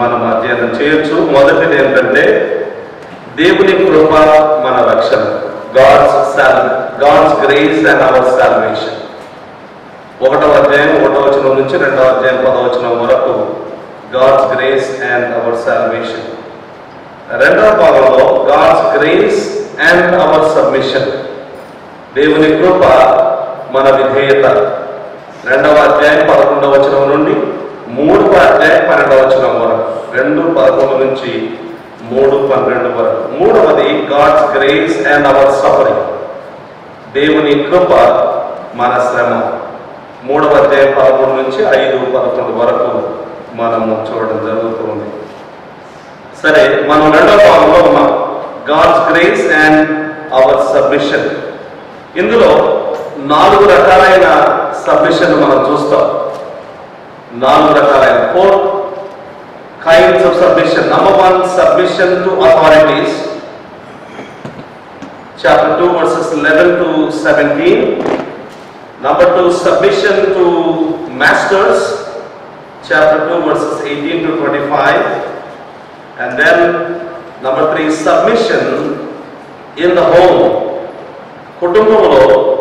మనం అధ్యయనం చేయొచ్చు మొదటిది ఏంటంటే దేవుని కృప మన రక్షణ గాడ్స్ సాల్ God's grace and our salvation ఒకటవ అధ్యాయం ఒకటవ వచనం నుంచి రెండవ అధ్యాయం పదవచనం వరకు God's grace and our salvation రెండవ భాగంలో God's grace and our submission దేవుని కృప మన విధేయత రెండవ అధ్యాయం పదకొండవ వచనం నుండి మూడవ అధ్యాయం పన్నెండవ వచనం వరకు రెండు పదకొండు నుంచి మూడు పన్నెండు వరకు మూడవది God's grace and our suffering దేవుని కృప మన శ్రమ మూడవ అధ్యాయం పదకొండు నుంచి ఐదు పదకొండు వరకు మనము చూడడం జరుగుతుంది సరే మనం రెండవ భాగంలో ఉన్నాం God's grace and our submission ఇందులో నాలుగు రకాలైన సబ్మిషన్ మనం చూస్తాం నాలుగు రకాలైన four kinds of submission number one submission to authorities chapter two verses eleven to seventeen number two submission to masters chapter two verses eighteen to twenty five And then number three, submission in the home. కుటుంబంలో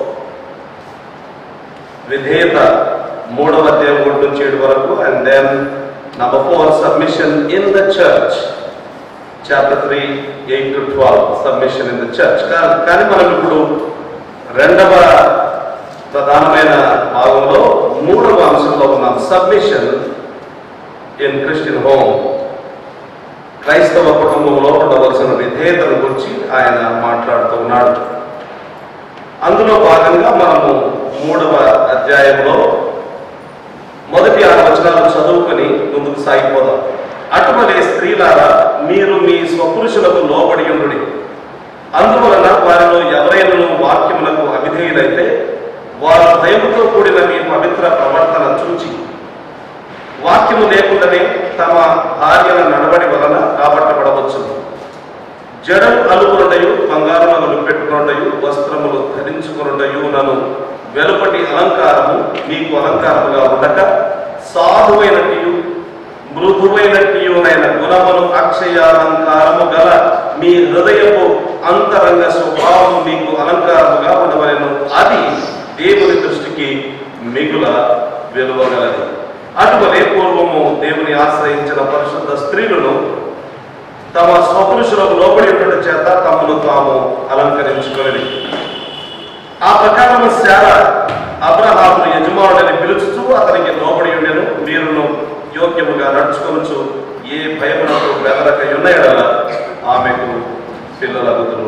విధేయత మూడవ అధ్యాయం ఒకటి నుంచి ఏడు వరకు and then number four submission in the church chapter three eight to twelve submission in the church కానీ మనం ఇప్పుడు రెండవ ప్రధానమైన భాగంలో మూడవ అంశంలో ఉన్నాం సబ్మిషన్ ఇన్ క్రిస్టియన్ హోమ్ క్రైస్తవ కుటుంబంలో ఉండవలసిన విధేయతను గురించి ఆయన మాట్లాడుతూ ఉన్నాడు అందులో భాగంగా మనము మూడవ అధ్యాయంలో మొదటి ఆరు వచనాలు చదువుకొని ముందుకు సాగిపోదాం అటువలే స్త్రీలారా మీరు మీ స్వపురుషులకు లోబడి ఉండుడి అందువలన వారిలో ఎవరైనా వాక్యములకు అవిధేయులైతే వారు భయముతో కూడిన మీ పవిత్ర ప్రవర్తన చూచి వాక్యము లేకుండానే తమ భార్యల నడవడి వలన కాబట్టబడవచ్చు జడం అలుగురుడయు బంగారు నగలు పెట్టుకున్నడయు వస్త్రములు ధరించుకున్నడయు నన్ను వెలుపటి అలంకారము మీకు అలంకారముగా ఉండక సాధువైనటియు మృదువైనటియునైన గుణములు అక్షయాలంకారము గల మీ హృదయపు అంతరంగ స్వభావం మీకు అలంకారముగా ఉండవలెను అది దేవుని దృష్టికి మిగుల విలువగలది అటువలే పూర్వము దేవుని ఆశ్రయించిన పరిశుద్ధ స్త్రీలను తమ స్వపురుషులకు లోబడి ఉండడం చేత తమను తాము అలంకరించుకొని ఆ ప్రకారము శార అబ్రహామును యజమానుడని పిలుచుతూ అతనికి లోబడి ఉండెను మీరును యోగ్యముగా నడుచుకొనుచు ఏ భయమునకు బెదరక ఉన్న ఎడల ఆమెకు పిల్లలగుతును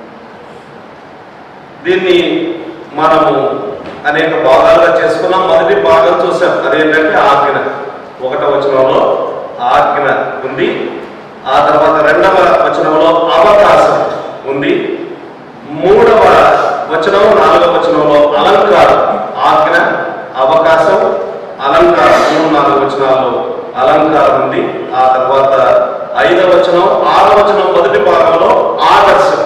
దీన్ని మనము అనేక భాగాలుగా చేసుకున్నాం మొదటి భాగం చూసాం అదేంటంటే ఆజ్ఞ ఒకటో వచనంలో ఆజ్ఞ ఉంది ఆ తర్వాత రెండవ వచనంలో అవకాశం ఉంది మూడవ వచనం నాలుగవ వచనంలో అలంకారం ఆజ్ఞ అవకాశం అలంకారం మూడు నాలుగు వచనాల్లో అలంకారం ఉంది ఆ తర్వాత ఐదవ వచనం ఆరవ వచనం మొదటి భాగంలో ఆదర్శం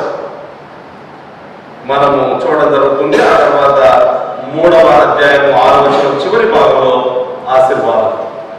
మనము చూడడం జరుగుతుంది ఆ తర్వాత మూడవ అధ్యాయం ఆరవ వచనం చివరి భాగంలో ఆశీర్వాదం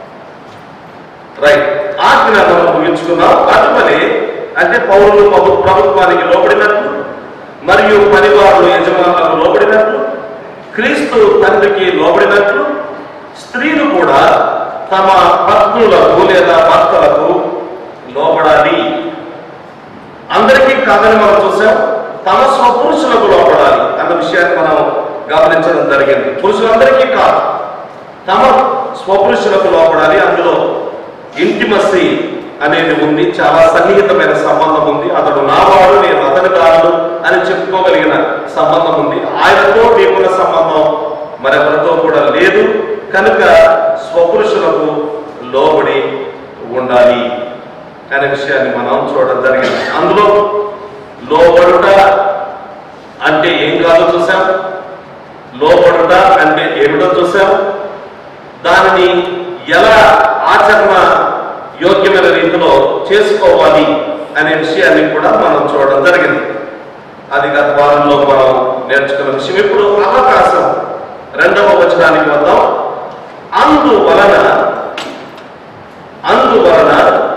రైట్ ఆజ్ఞ మనం ముగించుకున్నాం అటువలే అంటే పౌరులు ప్రభు- ప్రభుత్వానికి లోబడినట్లు మరియు పనివారులు యజమానులకు లోబడినట్లు క్రీస్తు తండ్రికి లోబడినట్లు స్త్రీలు కూడా తమ పత్నులకు లేదా భర్తలకు లోబడాలి అందరికీ కాదని మనం చూసాం తమ స్వపురుషులకు లోపడాలి అన్న విషయాన్ని మనం గమనించడం జరిగింది పురుషులందరికీ కాదు తమ స్వపురుషులకు లోపడాలి అందులో ఇంటిమసీ అనేది ఉంది చాలా సన్నిహితమైన సంబంధం ఉంది అతడు నావాడు నేను అతని కాదు అని చెప్పుకోగలిగిన సంబంధం ఉంది ఆయనతో నీకున్న సంబంధం మరెవరితో కూడా లేదు కనుక స్వపురుషులకు లోబడి ఉండాలి అనే విషయాన్ని మనం చూడడం జరిగింది అందులో లోబడుట అంటే ఏం కాదో చూసాం లోబడుట అంటే ఏమిటో చూసాం దానిని ఎలా ఆచరణ యోగ్యమైన రీతిలో చేసుకోవాలి అనే విషయాన్ని కూడా మనం చూడడం జరిగింది అది గత వారంలో మనం నేర్చుకున్న విషయం ఇప్పుడు అవకాశం రెండవ వచనానికి వద్దాం అందువలన అందువలన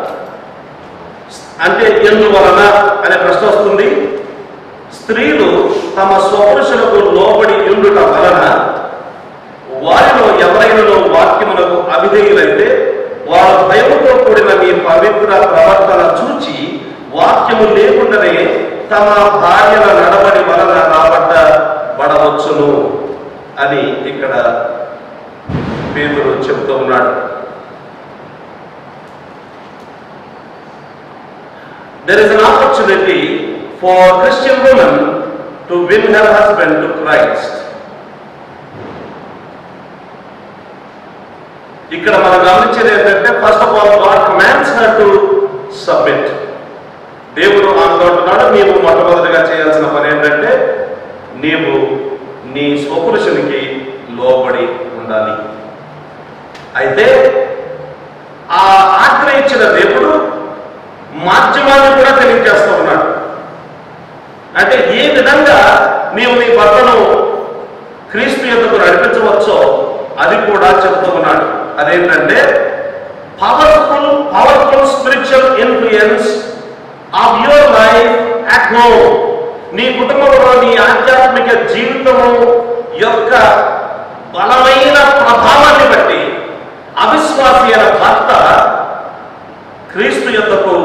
అంటే ఎందువలన అనే ప్రశ్న వస్తుంది స్త్రీలు తమ స్వపురుషులకు లోబడి ఉండుట వలన వారిలో ఎవరైనాలో వాక్యములకు అవిధేయులైతే వారు భయముతో కూడిన మీ పవిత్ర ప్రవర్తన చూచి వాక్యము లేకుండానే తమ భార్యల నడవడి వలన రాబట్టబడవచ్చును అని ఇక్కడ పేదలు చెబుతూ ఉన్నాడు there is an opportunity for Christian woman to win her husband to Christ. ఇక్కడ మనం గమనించేది ఏంటంటే first of all God commands her to submit దేవుడు ఆమెతో అంటున్నాడు నీవు మొట్టమొదటిగా చేయాల్సిన పని ఏంటంటే నీవు నీ స్వపురుషునికి లోబడి ఉండాలి అయితే ఆ ఆజ్ఞ ఇచ్చిన దేవుడు మాధ్యమాన్ని కూడా తెలియజేస్తూ ఉన్నాడు అంటే ఏ విధంగా నీవు నీ భర్తను క్రీస్తు ఎందుకు నడిపించవచ్చో అది కూడా చెప్తూ ఉన్నాడు అదేంటంటే powerful powerful spiritual influence of your life at home నీ కుటుంబంలో నీ ఆధ్యాత్మిక జీవితము యొక్క బలమైన ప్రభావాన్ని బట్టి అవిశ్వాసి అయిన భర్త క్రీస్తు యొద్దకు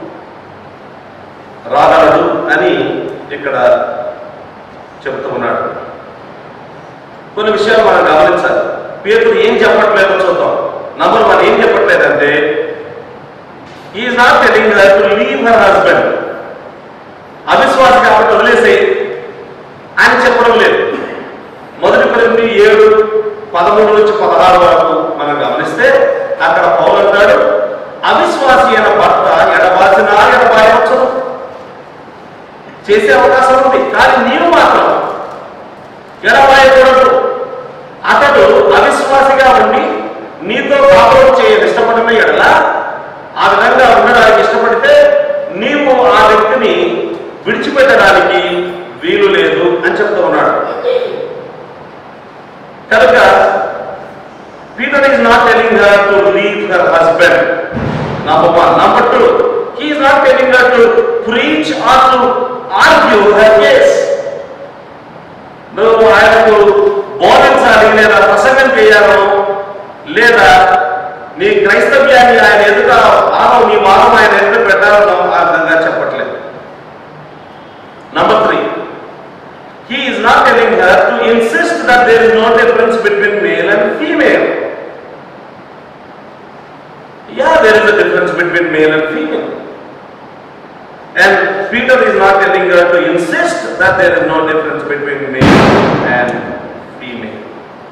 రాగలడు అని ఇక్కడ చెబుతూ ఉన్నాడు కొన్ని విషయాలు మనం గమనించాలి పేతుడు ఏం చెప్పట్లేదో చూద్దాం నంబర్ వన్ ఏం చెప్పట్లేదంటే is not telling her to leave her husband అవిశ్వాసి కాబట్టి వదిలేసే ఆయన చెప్పడం లేదు మొదటి కొరింథీ ఏడు పదమూడు నుంచి పదహారు వరకు మనం గమనిస్తే అక్కడ పౌలు అంటాడు అవిశ్వాసి అయిన భర్త ఎడబాసిన ఎడబాయవచ్చును చేసే అవకాశం ఉంది కానీ నీవు మాత్రం ఎడబాయకూడదు అతడు అవిశ్వాసిగా ఉండి నీతో కాపురం చేయని ఇష్టపడిన ఎడల ఆ విధంగా ఉండడానికి ఇష్టపడితే నీవు ఆ వ్యక్తిని విడిచిపెట్టడానికి వీలు లేదు అని చెప్తూ ఉన్నాడు కనుక Peter is not telling her to leave her husband number one number two he is not telling her to preach or to argue her case నువ్వు ఆయనకు బోధించాలి లేదా ప్రసంగం చేయాలో లేదా నీ క్రైస్తవ్యాన్ని ఆయన ఎదుట వాదం నీ వాదం ఆయన ఎదుట పెట్టాలనో ఆ విధంగా చెప్పట్లేదు number three he is not telling her to insist that there is no difference between male and female. Yeah, there is a difference between male and female. And Peter is not telling her to insist that there is no difference between male and female.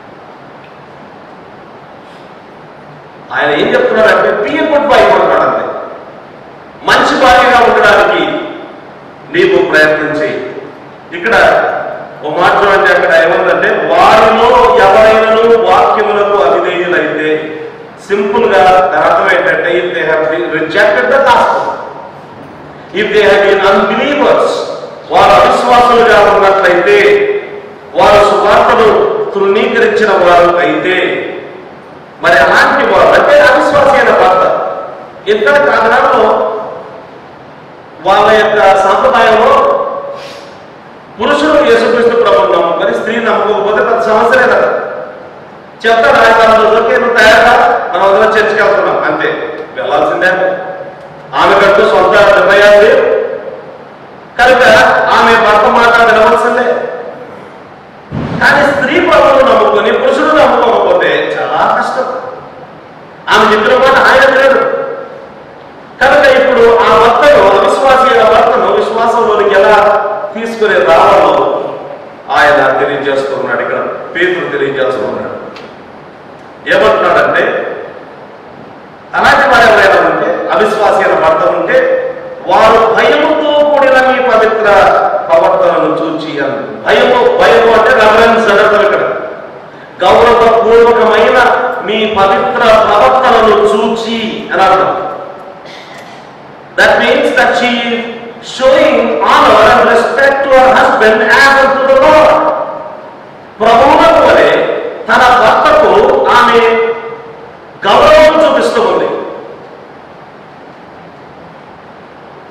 ఆయన ఏం చెప్తున్నారంటే పియ good wife అంటాడు అంతే మంచి భార్యగా ఉండడానికి నీవు ప్రయత్నం చేయి ఇక్కడ ఓ మాట చూడండి అక్కడ ఏమందంటే వారిలో ఎవరైనాను వాక్యములకు అవిధేయులైతే సింపుల్ గా దాని అర్థం ఏంటంటే if they have rejected the gospel if they have been unbelievers వారు అవిశ్వాసులుగా ఉన్నట్లయితే వారు సువార్తను తృణీకరించిన వారు అయితే మరి అలాంటి వారు అంటే అవిశ్వాసి అయిన భర్త ఇక్కడ కారణంలో వాళ్ళ యొక్క సాంప్రదాయంలో పురుషుడు యేసుక్రీస్తు ప్రభుని నమ్ముకొని స్త్రీ నమ్ముకోకపోతే పెద్ద సమస్యలే కదా చెప్తాడు ఆయన ఓకే నువ్వు తయారా మనం అందరం చర్చికి వెళ్తున్నాం అంతే వెళ్ళాల్సిందే ఆమెకంటూ సొంత నిర్ణయాలు లేవు కనుక ఆమె భర్త మాట వినవలసిందే కానీ స్త్రీ ప్రభువును నమ్ముకొని పురుషుడు నమ్ముకోకపోతే చాలా కష్టం ఆమె చెప్పిన మాట ఆయన లేదు కనుక ఇప్పుడు ఆ భర్తను అవిశ్వాసి అయిన భర్తను విశ్వాసంలోనికి ఎలా తీసుకుని రావాలో ఆయన తెలియజేస్తున్నాడు ఇక్కడ పేతులు తెలియజేస్తున్నాడు ఏమంటున్నాడంటే అలాంటి వారు ఎవరైనా ఉంటే అవిశ్వాసి అయిన భర్త ఉంటే వారు భయముతో కూడిన మీ పవిత్ర ప్రవర్తనను చూచి అని భయము భయము అంటే రెవరెన్స్ అడతారు ఇక్కడ గౌరవపూర్వకమైన మీ పవిత్ర ప్రవర్తనను చూచి అని అర్థం That means that she is showing honor and respect to her husband as unto the Lord. ప్రభువులకు వలె తన భర్తకు ఆమె గౌరవం చూపిస్తూ ఉంది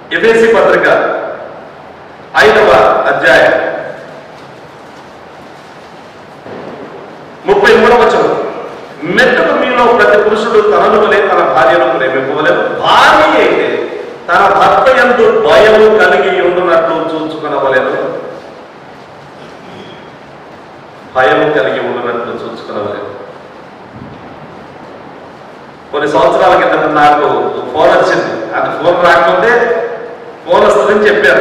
ఎఫేసి పత్రిక ఐదవ అధ్యాయం ముప్పై మూడవ వచనం మెట్టుకు మీలో ప్రతి పురుషుడు తనను వలె తన భార్యను ప్రేమింపవలేదు భార్య అయితే తన భర్త ఎందు భయము కలిగి ఉండునట్లు చూచుకునవలేదు భయము కలిగి ఉండునట్లు చూచుకునవలేదు కొన్ని సంవత్సరాల కిందట నాకు ఫోన్ వచ్చింది అది ఫోన్ రాకపోతే ఫోన్ వస్తుందని చెప్పారు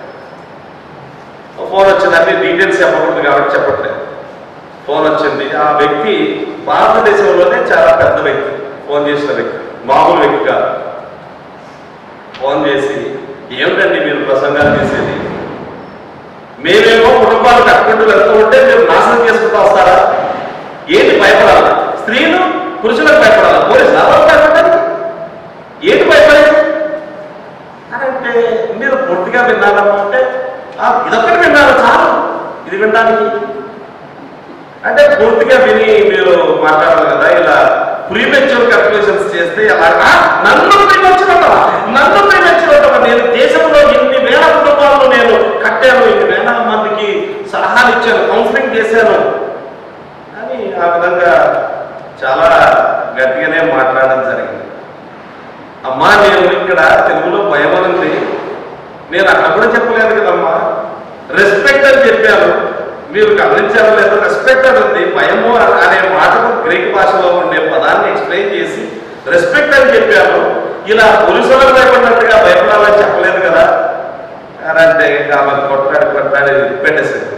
ఫోన్ వచ్చింది అన్ని డీటెయిల్స్ చెప్పకూడదు కాబట్టి చెప్పట్లేదు ఫోన్ వచ్చింది ఆ వ్యక్తి భారతదేశంలోనే చాలా పెద్ద వ్యక్తి ఫోన్ చేసిన వ్యక్తి మామూలు వ్యక్తి కాదు ఫోన్ చేసి ఏమిటండి మీరు ప్రసంగాలు చేసేది మేమేమో కుటుంబాలు కట్టుకుంటూ వెళ్తూ ఉంటే మీరు నాశనం చేసుకుంటూ వస్తారా ఏంటి భయపడాలి స్త్రీలు పురుషులకు భయపడాలి పోలీసు ఎవరు భయపడాలి ఏంటి భయపడేది అని అంటే మీరు పూర్తిగా విన్నారమ్మా అంటే "ఆ, ఇదొక్కటి విన్నారు చాలు ఇది వినడానికి అంటే పూర్తిగా విని మీరు మాట్లాడాలి కదా ఇలా ప్రీమెచ్యూర్ క్యాల్కులేషన్స్ చేస్తే అలా "ఆ, నన్ను ప్రీమెచ్యూర్ అంటావా నన్ను ప్రీమెచ్యూర్ అంటావా నేను దేశంలో ఇన్ని వేల కుటుంబాలను నేను కట్టాను ఇన్ని వేల మందికి సలహాలు ఇచ్చాను కౌన్సిలింగ్ చేశాను అని ఆ విధంగా చాలా గట్టిగానే మాట్లాడడం జరిగింది అమ్మా నేను ఇక్కడ తెలుగులో భయం అని ఉంది నేను అక్కడ కూడా చెప్పలేదు కదమ్మా రెస్పెక్ట్ అని చెప్పాను మీరు గమనించారో లేదో రెస్పెక్ట్ అని ఉంది భయము అనే మాటకు గ్రీక్ భాషలో ఉండే పదాన్ని ఎక్స్ప్లెయిన్ చేసి రెస్పెక్ట్ అని చెప్పాను ఇలా పురుషులకు భయపడినట్టుగా భయపడాలని చెప్పలేదు కదా అని అంటే కాబట్టి కొట్లాడి కొట్లాడి పెట్టేసింది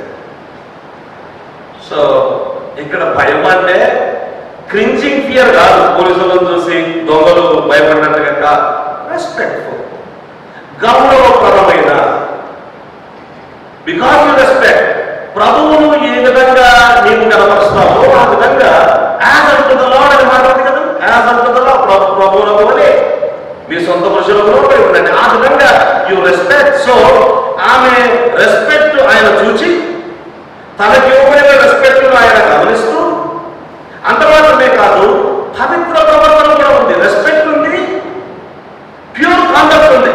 సో ఇక్కడ భయం అంటే క్రింజింగ్ ఫియర్ కాదు పోలీసులను చూసి దొంగలు భయపడినట్టుగా కాదు రెస్పెక్ట్ఫుల్ గౌరవప్రదమైన బికాస్ యూ రెస్పెక్ట్ ప్రభువును ఏ విధంగా నీవు కనపరుస్తావో ఆ విధంగా యాజ్ అంటుందో అని మాట ఉంది కదా యాజ్ అంటుందో ప్రభు ప్రభువులకు వలె మీ సొంత పురుషులకు లోపలి ఉండండి ఆ విధంగా యు రెస్పెక్ట్ సో ఆమె రెస్పెక్ట్ ఆయన చూచి తనకి ఇవ్వబడిన రెస్పెక్ట్ ఆయన గమనిస్తూ అంత మాత్రమే కాదు పవిత్ర ప్రవర్తన కూడా ఉంది రెస్పెక్ట్ ఉంది ప్యూర్ కాండక్ట్ ఉంది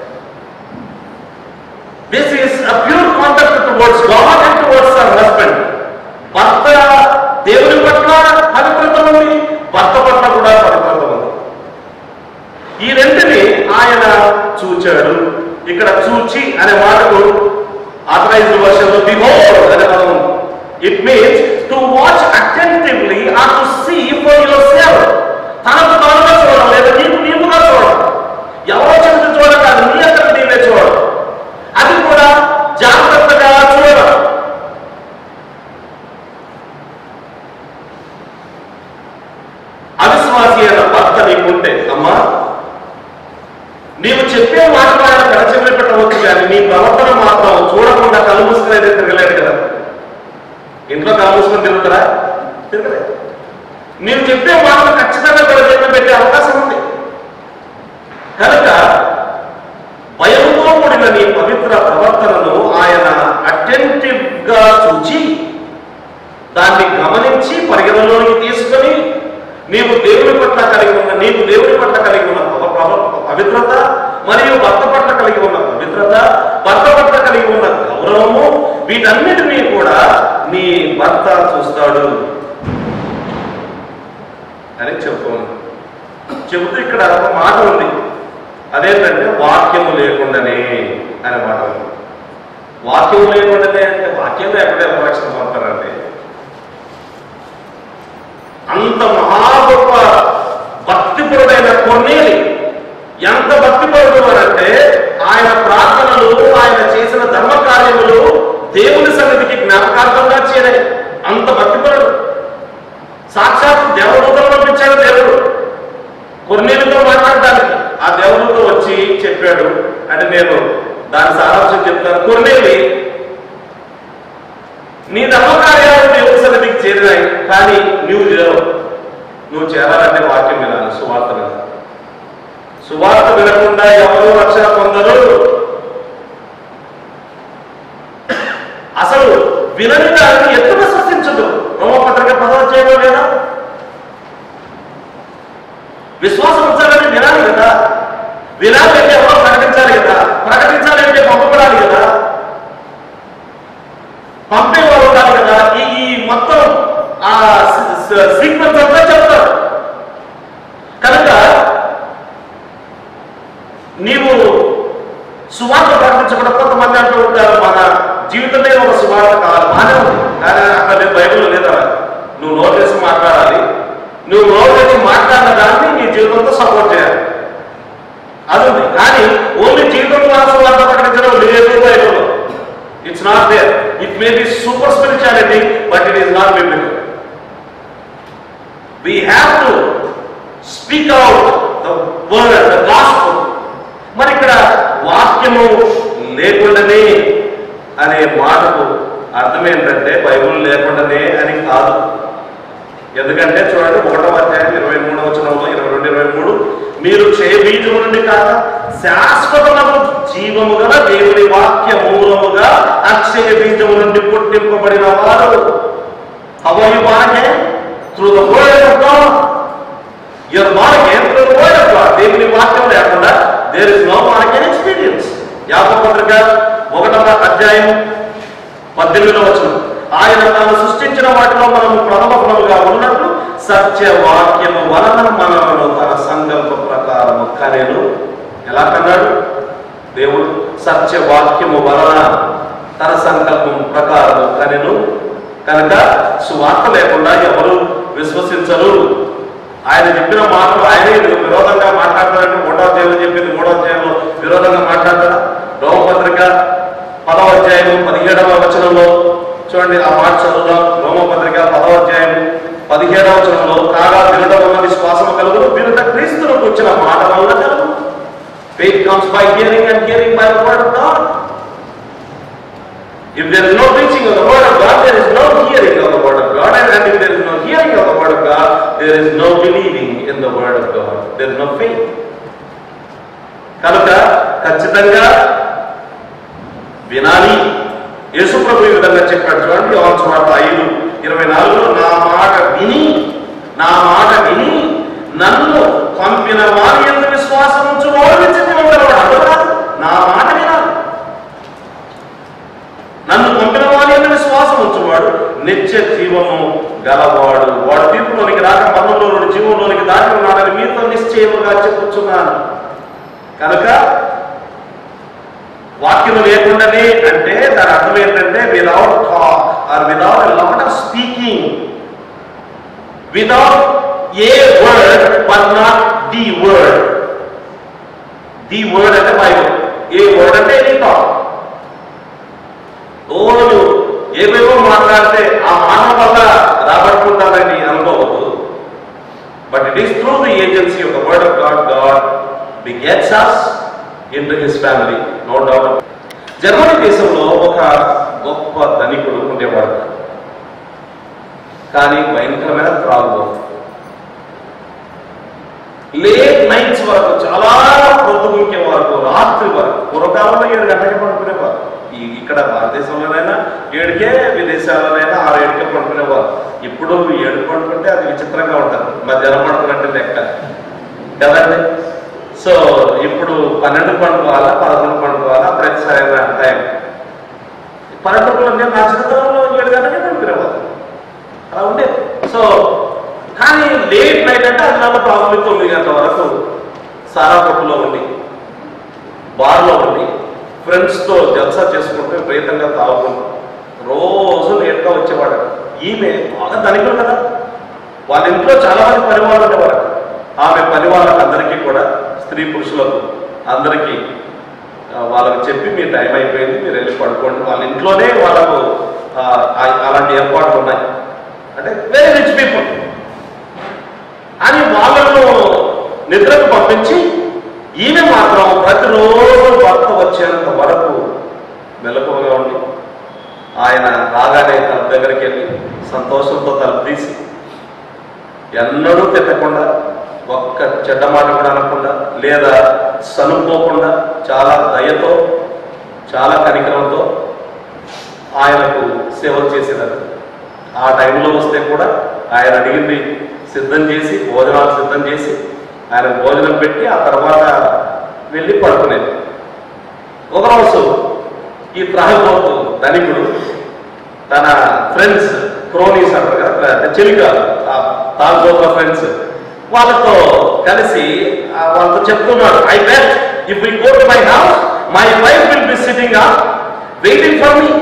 this is a pure conduct towards God and towards our husband భర్త దేవుని పట్ల పవిత్రత ఉంది భర్త పట్ల కూడా పవిత్రత ఉంది ఈ రెంటిని ఆయన చూచాడు ఇక్కడ చూచి అనే మాటకు ఆథరైజ్డ్ వర్షన్ బిహోల్డ్ అనే పదం ఉంది it means to watch attentively or to see for yourself తనకు తానుగా చూడడం లేదా నీకు నీవుగా చూడడం ఎవరో చెంది చూడక నీ అక్కడ నీవే చూడడం అది కూడా జాగ్రత్తగా చూడడం అవిశ్వాసి అయిన భర్త నీకుంటే అమ్మా నీవు చెప్పే మాట ఆయన కరచెవిలి పెట్టవచ్చు కానీ నీ ప్రవర్తన మాత్రం చూడకుండా కళ్ళు మూసుకుని అయితే తిరగలేడు కదా ఇంట్లో కళ్ళు మూసుకొని తిరుగుతారా తిరగలేదు నీవు చెప్పే మాటలు ఖచ్చితంగా కరచెవిలి పెట్టే అవకాశం ఉంది కనుక భయంతో కూడిన నీ పవిత్ర ప్రవర్తనను ఆయన అటెంటివ్ గా చూచి దాన్ని గమనించి పరిగణలోకి తీసుకొని నీవు దేవుని పట్ల కలిగి ఉన్న నీవు దేవుని పట్ల కలిగి ఉన్న పవ- పవ- పవిత్రత మరియు భర్త పట్ల కలిగి ఉన్న పవిత్రత భర్త పట్ల కలిగి ఉన్న గౌరవము వీటన్నిటినీ కూడా నీ భర్త చూస్తాడు అని చెప్పుకోను చెబుతూ ఇక్కడ ఒక మాట ఉంది అదేంటంటే వాక్యము లేకుండానే అనే మాట ఉంది వాక్యం లేకుండానే అంటే వాక్యం లేకుండా ఎవరు రక్షణ పొందుతారండి అంత మహా గొప్ప భక్తిపరుడైన కొన్నేలి ఎంత భక్తిపరుడు అంటే ఆయన ప్రార్థనలు ఆయన చేసిన ధర్మ కార్యములు దేవుని సన్నిధికి జ్ఞాపకార్థంగా చేరాయి అంత భక్తిపరుడు సాక్షాత్ దేవదూతలు పంపించాడు దేవుడు కొన్నేళ్ళతో మాట్లాడడానికి ఆ దేవుడితో వచ్చి చెప్పాడు అంటే నేను దాని సారాంశం చెప్తాను కొన్నేళ్ళి నీ ధర్మకార్యాలు దేవుని సన్నిధికి చేరినాయి కానీ నువ్వు చేరవు నువ్వు చేరాలంటే వాక్యం వినాలి సువార్త వినాలి సువార్త వినకుండా ఎవరు రక్షణ పొందరు అసలు వినని దాన్ని ఎత్తున సృష్టించదు రోమపత్రిక పదవచ్చేయడం లేదా విశ్వాసం ఉంచాలని వినాలి కదా వినాలంటే ఎవరో ప్రకటించాలి కదా నీవు సువార్త ప్రకటించకుండా కొంతమంది అంటూ ఉంటారు మన జీవితమే ఒక సువార్త కావాలి బాగానే ఉంది కానీ అక్కడ లేదు బైబిల్లో లేదా నువ్వు నోరు చేసి మాట్లాడాలి నువ్వు నోరు చేసి మాట్లాడిన దాన్ని నీ జీవితంతో సపోర్ట్ చేయాలి అది ఉంది కానీ ఓన్లీ జీవితం ద్వారా సువార్త ప్రకటించడం లేదు బైబిల్లో it's not there it may be super spirituality but it is not biblical we have to speak out the word, the gospel. మరి ఇక్కడ వాక్యము లేకుండానే అనే మాటకు అర్థం ఏంటంటే బైబుల్ లేకుండానే అని కాదు ఎందుకంటే చూడండి ఒకటో అధ్యాయం ఇరవై మూడవ వచనంలో ఇరవై రెండు ఇరవై మూడు మీరు క్షయ బీజము నుండి కాక శాశ్వతము జీవము గల దేవుని వాక్య మూలముగా అక్షయ బీజము నుండి పుట్టింపబడిన వారు How are you born again? Through the word of God. You are born again through the word of God. దేవుని వాక్యం లేకుండా there is no born again experience యాభై పత్రిక ఒకటవ అధ్యాయం పద్దెనిమిదవ వచనం ఆయన తాను సృష్టించిన వాటిలో మనము ప్రథమ ఫలముగా ఉన్నట్లు సత్య వాక్యము వలన మనలను తన సంకల్ప ప్రకారము కనేను ఎలా కన్నాడు దేవుడు సత్య వాక్యము వలన తన సంకల్పం ప్రకారము కనెను కనుక సువార్త లేకుండా ఎవరు విశ్వసించరు ఆయన చెప్పిన మాటలు ఆయనే విరోధంగా మాట్లాడతారంటే మూడవ అధ్యాయంలో చెప్పింది మూడవ అధ్యాయంలో విరోధంగా మాట్లాడతారా రోమపత్రిక పదవ అధ్యాయం పదిహేడవ వచనంలో చూడండి ఆ మాట చదువుదాం రోమపత్రిక పదవ అధ్యాయం పదిహేడవ వచనంలో కాగా వినడం వల్ల విశ్వాసము కలుగును వినుట క్రీస్తును కూర్చిన మాట వల్ల కలుగు Faith comes by hearing and hearing by the word of God. If there is no preaching of the word of God, there is no hearing of the word of God. And, and if there is no hearing of the word of God, there is no believing in the word of God. There is no faith. కనుక ఖచ్చితంగా వినాలి యేసుప్రభు ఈ విధంగా చెప్పాడు చూడండి యోహాను సువార్త ఐదు ఇరవై నాలుగులో నా మాట విని నా మాట విని నన్ను పంపిన వారి ఎంత విశ్వాసం ఉంచు ఓడించి ఉంటాడు అర్థం కాదు నా మాట వినాలి నన్ను పంపిన వారి యొక్క విశ్వాసం ఉంచువాడు నిత్య జీవము గలవాడు వాడు తీర్పులోనికి రాక మరణంలో నుండి జీవంలోనికి దాటి ఉన్నాడని మీతో నిశ్చయముగా చెప్పుచున్నాను కనుక వాక్యం లేకుండానే అంటే దాని అర్థం ఏంటంటే without talk or without lot of speaking without a word but not the word the word అంటే బైబుల్ ఏ వర్డ్ అంటే ఎనీ టాక్ రోజు ఏవేవో మాట్లాడితే ఆ మాట వల్ల రాబట్టుకుంటానని అనుకోవద్దు but it is through the agency of the word of God God begets us into his family no doubt Germany దేశంలో ఒక గొప్ప ధనికుడు ఉండేవాడు కానీ భయంకరమైన త్రాగుబోతు లేట్ నైట్స్ వరకు చాలా పొద్దుగుంకే వరకు రాత్రి వరకు పూర్వకాలంలో ఏడు గంటలకే పడుకునేవారు ఈ ఇక్కడ భారతదేశంలోనైనా ఏడుకే విదేశాల్లోనైనా ఆరు ఏడుకే పడుకునేవారు ఇప్పుడు ఏడు పడుకుంటే అది విచిత్రంగా ఉంటుంది మధ్యాహ్నం పడుకున్నట్టు లెక్క కదండి సో ఇప్పుడు పన్నెండు పండుకోవాలా పదకొండు పండుకోవాలా ప్రతి సరైన టైం పన్నెండు నేను నా చిన్నతనంలో ఏడు గంటలకే పడుకునేవారు అలా ఉండేది సో కానీ లేట్ నైట్ అంటే అది నన్ను ప్రాబ్లం తొమ్మిది గంటల వరకు సారా కొట్టులో ఉండి బార్లో ఉండి ఫ్రెండ్స్తో జల్సా చేసుకుంటూ విపరీతంగా తాగుకుంటూ రోజు లేట్గా వచ్చేవాడు ఈమె బాగా ధనికులు కదా వాళ్ళ ఇంట్లో చాలా మంది పరివాళ్ళు ఉండేవారు ఆమె పని వాళ్ళకందరికీ కూడా స్త్రీ పురుషులకు అందరికీ ఆ, వాళ్ళకి చెప్పి మీ టైం అయిపోయింది మీరు వెళ్ళి పడుకోండి వాళ్ళ ఇంట్లోనే వాళ్ళకు ఆ, ఆ- అలాంటి ఏర్పాట్లు ఉన్నాయి అంటే వెరీ రిచ్ పీపుల్ అని వాళ్ళను నిద్రకు పంపించి ఈమె మాత్రం ప్రతిరోజు భర్త వచ్చేంత వరకు మెలకువగా ఉండి ఆయన రాగానే తలుపు దగ్గరికి వెళ్ళి సంతోషంతో తలుపు తీసి ఎన్నడూ తిట్టకుండా ఒక్క చెడ్డ మాట కూడా అనకుండా లేదా సనుకోకుండా చాలా దయతో చాలా కనికరంతో ఆయనకు సేవలు చేసేదాన్ని ఆ టైంలో వస్తే కూడా ఆయన అడిగింది సిద్ధం చేసి భోజనాలు సిద్ధం చేసి ఆయన భోజనం పెట్టి ఆ తర్వాత వెళ్ళి పడుకునేది ఒకరోజు ఈ త్రాగుబోతు ధనికుడు తన ఫ్రెండ్స్ క్రోనీస్ అంటారు కదా అంటే చెలికాలు ఆ తాగుబోతుల ఫ్రెండ్స్ వాళ్ళతో కలిసి ఆ వాళ్ళతో చెప్తున్నాడు I bet if we go to my house, my wife will be sitting up, waiting for me.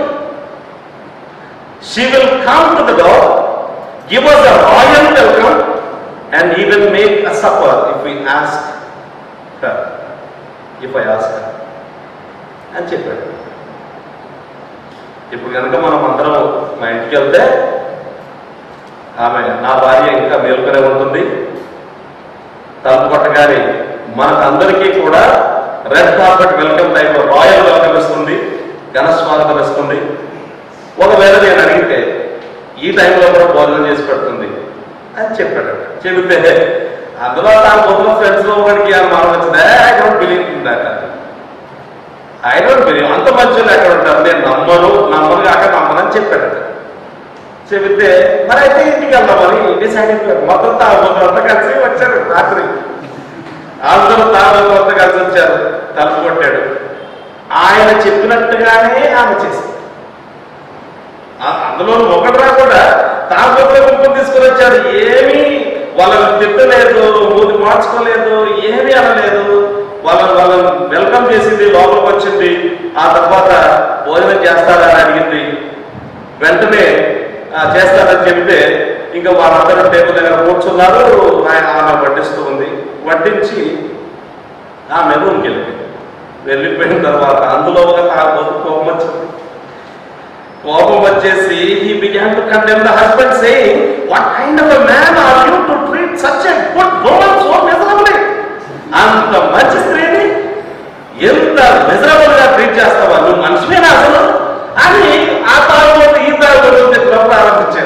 She will come to the door, give us a royal welcome, and even make a supper if we ask her. If I ask her. అని చెప్పాడు ఇప్పుడు కనుక మనం అందరం మా ఇంటికి వెళ్తే ఆమె నా భార్య ఇంకా మేలుకొనే ఉంటుంది తలుపు కొట్టగానే మనకందరికీ కూడా red carpet welcome type royal welcome ఇస్తుంది ఘన స్వాగతం ఇస్తుంది ఒకవేళ నేను అడిగితే ఈ టైంలో కూడా భోజనం చేసి పెడుతుంది అని చెప్పాడు చెబితే అందులో నా పొద్దున ఫ్రెండ్స్ లో వాడికి మనం వచ్చిందా I don't believe in that I don't believe అంత మంచిగా ఎక్కడ ఉంటారు నేను నమ్మను నమ్మను కాక నమ్మనని చెప్పాడు చెబితే మరి అయితే ఇంటికి వెళ్దామని డిసైడ్ అయిపోయారు మొత్తం తాగుబోతులు అంతా కలిసి వచ్చారు రాత్రి అందరూ తాగుబోతులు అంతా కలిసి వచ్చారు తలుపు కొట్టాడు ఆయన చెప్పినట్టుగానే ఆమె చేసింది ఆ- అందులో ఒకటి కూడా తాగుబోతుల గుంపును తీసుకుని వచ్చాడు ఏమీ వాళ్ళని తిట్టలేదు మూది మార్చుకోలేదు ఏమీ అనలేదు వాళ్ళని వాళ్ళని వెల్కమ్ చేసింది లోపలికి వచ్చింది ఆ తర్వాత భోజనం చేస్తారా అని అడిగింది వెంటనే ఆ, చేస్తారని చెబితే ఇంకా వాళ్ళందరూ టేబుల్ దగ్గర కూర్చున్నారు ఆయన ఆమె వడ్డిస్తూ ఉంది వడ్డించి ఆమె రూమ్కి వెళ్ళింది వెళ్ళిపోయిన తర్వాత అందులో ఒక తాగబోతు కోపం వచ్చింది కోపం వచ్చేసి he began to condemn the husband saying what kind of a man are you to treat such a good woman so miserably అంత మంచి స్త్రీని ఎంత మిజరబుల్ గా ట్రీట్ చేస్తావా నువ్వు మనిషివేనా అసలు అని ఆ తాగుబోతు ఈ తాగుబోతు తిట్టడం ప్రారంభించారు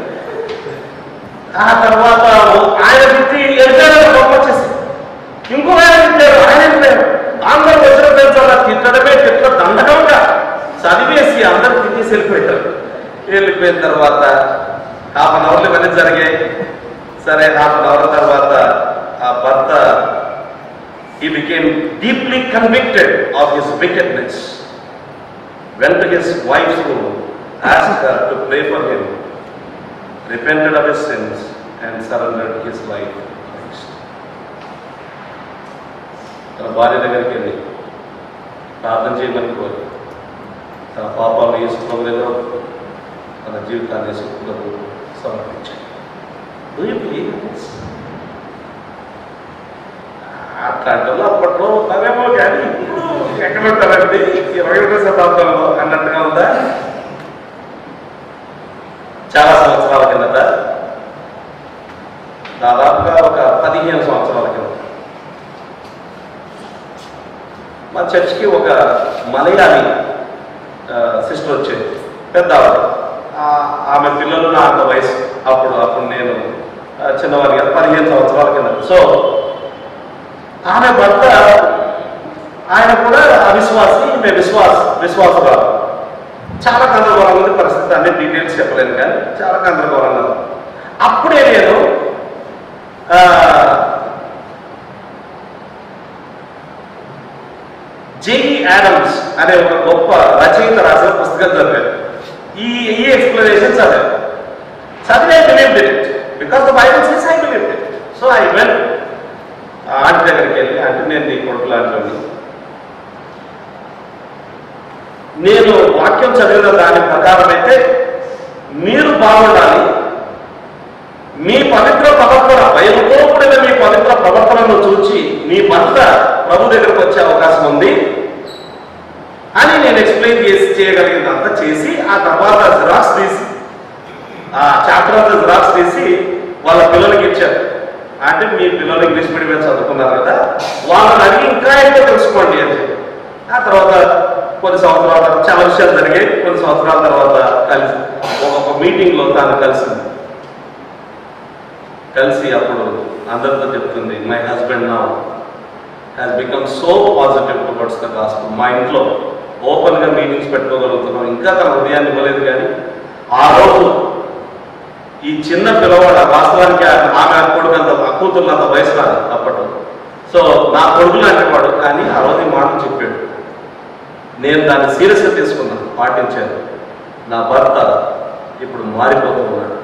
ఆ తర్వాత ఆయన తిట్టి ఎదురు కోపం వచ్చేసి ఇంకో ఆయన తిట్టారు ఆయన తిట్టారు అందరూ వచ్చిన తెలుసా తిట్టడమే తిట్ల దండకంగా చదివేసి అందరూ తిట్టేసి వెళ్ళిపోయారు వెళ్ళిపోయిన తర్వాత హాఫ్ అన్ అవర్లు ఇవన్నీ జరిగాయి సరే హాఫ్ అన్ అవర్ తర్వాత ఆ భర్త he became deeply convicted of his wickedness. Went to his wife's room, asked her to pray for him, repented of his sins, and surrendered his life to Christ. తన భార్య దగ్గరికి వెళ్ళి ప్రార్థన చేయమని కోరి తన పాపాలను వేసుకున్నదో తన జీవితాన్ని వేసుకున్నదో సమర్పించాడు డూ యూ బిలీవ్ దిస్ అట్లాంటి అప్పట్లో ఉన్నారేమో కానీ ఇప్పుడు ఎక్కడ ఉంటారండి ఇరవై ఒకటో శతాబ్దంలో అన్నట్టుగా ఉందా చాలా సంవత్సరాల కిందట దాదాపుగా ఒక పదిహేను సంవత్సరాల కింద మా చర్చ్కి ఒక మలయాళీ సిస్టర్ వచ్చేది పెద్ద ఆవిడ. ఆ- ఆమె పిల్లలు నా అంత వయసు అప్పుడు అప్పుడు నేను ఆ, చిన్నవాడిని కదా పదిహేను సంవత్సరాల కింద సో ఆమె భర్త ఆయన కూడా అవిశ్వాసి ఈమె విశ్వాస విశ్వాసరాలు చాలా గందరగోళంగా ఉంది పరిస్థితి అన్ని డీటెయిల్స్ చెప్పలేను కానీ చాలా గందరగోళంగా ఉంది అప్పుడే నేను ఆ, జేఈ యాడమ్స్ అనే ఒక గొప్ప రచయిత రాసిన పుస్తకం చదివాను ఈ ఈ ఎక్స్ప్లెనేషన్ చదివాను చదివే believe it because the Bible says I believe it so I well aunty దగ్గరికి వెళ్ళి అంటే నేను నీ కొడుకు లాంటి నేను వాక్యం చదివిన దాని ప్రకారం అయితే మీరు బాగుండాలి మీ పవిత్ర ప్రవర్తన భయంతో కూడిన మీ పవిత్ర ప్రవర్తనను చూచి మీ భర్త ప్రభు దగ్గరకు వచ్చే అవకాశం ఉంది అని నేను ఎక్స్ప్లెయిన్ చేసి చేయగలిగినంత చేసి ఆ తర్వాత జిరాక్స్ తీసి ఆ చాప్టర్ అంతా జిరాక్స్ తీసి వాళ్ళ పిల్లలకి ఇచ్చారు అంటే మీ పిల్లలు ఇంగ్లీష్ మీడియం చదువుకున్నారు కదా వాళ్ళని అడిగి ఇంకా ఎక్కువ తెలుసుకోండి అని చెప్పి ఆ తర్వాత కొన్ని సంవత్సరాల తర్వాత చాలా విషయాలు జరిగాయి కొన్ని సంవత్సరాల తర్వాత కలిసి ఒక ఒక మీటింగ్లో తాను కలిసింది కలిసి అప్పుడు అందరితో చెప్తుంది మై హస్బెండ్ నా has become so positive towards the gospel మా ఇంట్లో ఓపెన్గా మీటింగ్స్ పెట్టుకోగలుగుతున్నాం ఇంకా తన హృదయాన్ని ఇవ్వలేదు కానీ ఆ రోజు ఈ చిన్న పిల్లవాడు వాస్తవానికి ఆ- ఆమె కొడుకు అంత కూతుర్నంత వయసు రాదు అప్పట్లో సో నా కొడుకు లాంటి వాడు కానీ ఆ రోజు ఈ మాటలు చెప్పాడు నేను దాన్ని సీరియస్గా తీసుకున్నాను పాటించాను నా భర్త ఇప్పుడు మారిపోతున్నాడు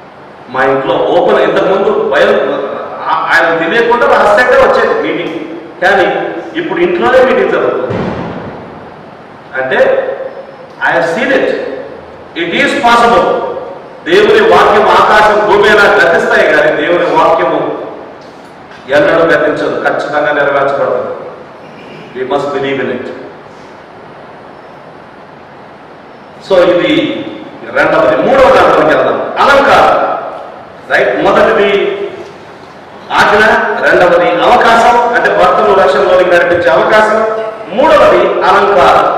మా ఇంట్లో ఓపెన్ ఇంతకుముందు భయం ఆ- ఆయన తెలియకుండా రహస్యంగా వచ్చేది మీటింగ్ కానీ ఇప్పుడు ఇంట్లోనే మీటింగ్ జరుగుతుంది అంటే I have seen it it is possible దేవుని వాక్యం ఆకాశం భూమి అయినా గతిస్తాయి కానీ దేవుని వాక్యము ఎన్నడూ గతించదు ఖచ్చితంగా నెరవేర్చబడుతుంది we must believe in it so ఇది రెండవది మూడవ దాంట్లోకి వెళ్దాం అలంకారం రైట్ మొదటిది ఆజ్ఞ రెండవది అవకాశం అంటే భర్తను రక్షణలోకి నడిపించే అవకాశం మూడవది అలంకారం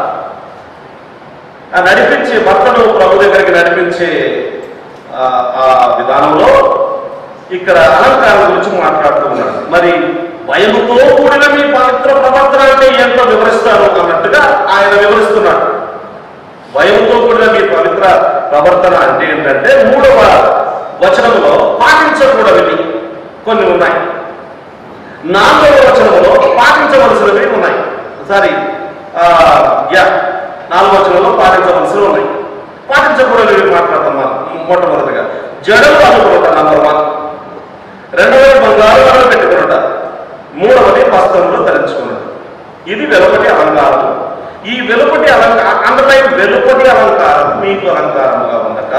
ఆ నడిపించే భర్తను ప్రభు దగ్గరికి నడిపించే ఆ, ఆ విధానంలో ఇక్కడ అలంకారం గురించి మాట్లాడుతూ ఉన్నాడు మరి భయముతో కూడిన మీ పవిత్ర ప్రవర్తన అంటే ఏంటో వివరిస్తారు అన్నట్టుగా ఆయన వివరిస్తున్నాడు భయంతో కూడిన మీ పవిత్ర ప్రవర్తన అంటే ఏంటంటే మూడవ వచనంలో పాటించకూడనివి కొన్ని ఉన్నాయి నాలుగవ వచనంలో పాటించవలసినవి ఉన్నాయి సారీ యా నాలుగవ వచనంలో పాటించవలసినవి ఉన్నాయి పాటించకూడనివి మాట్లాడతాం మనం మొట్టమొదటిగా జడలు అనుకున్నట నంబర్ వన్ రెండవది బంగారు వరలు పెట్టుకున్నట మూడవది వస్త్రములు ధరించుకున్నట ఇది వెలుపటి అలంకారం ఈ వెలుపటి అలంకారం అండర్లైన్ వెలుపటి అలంకారం మీకు అలంకారముగా ఉండక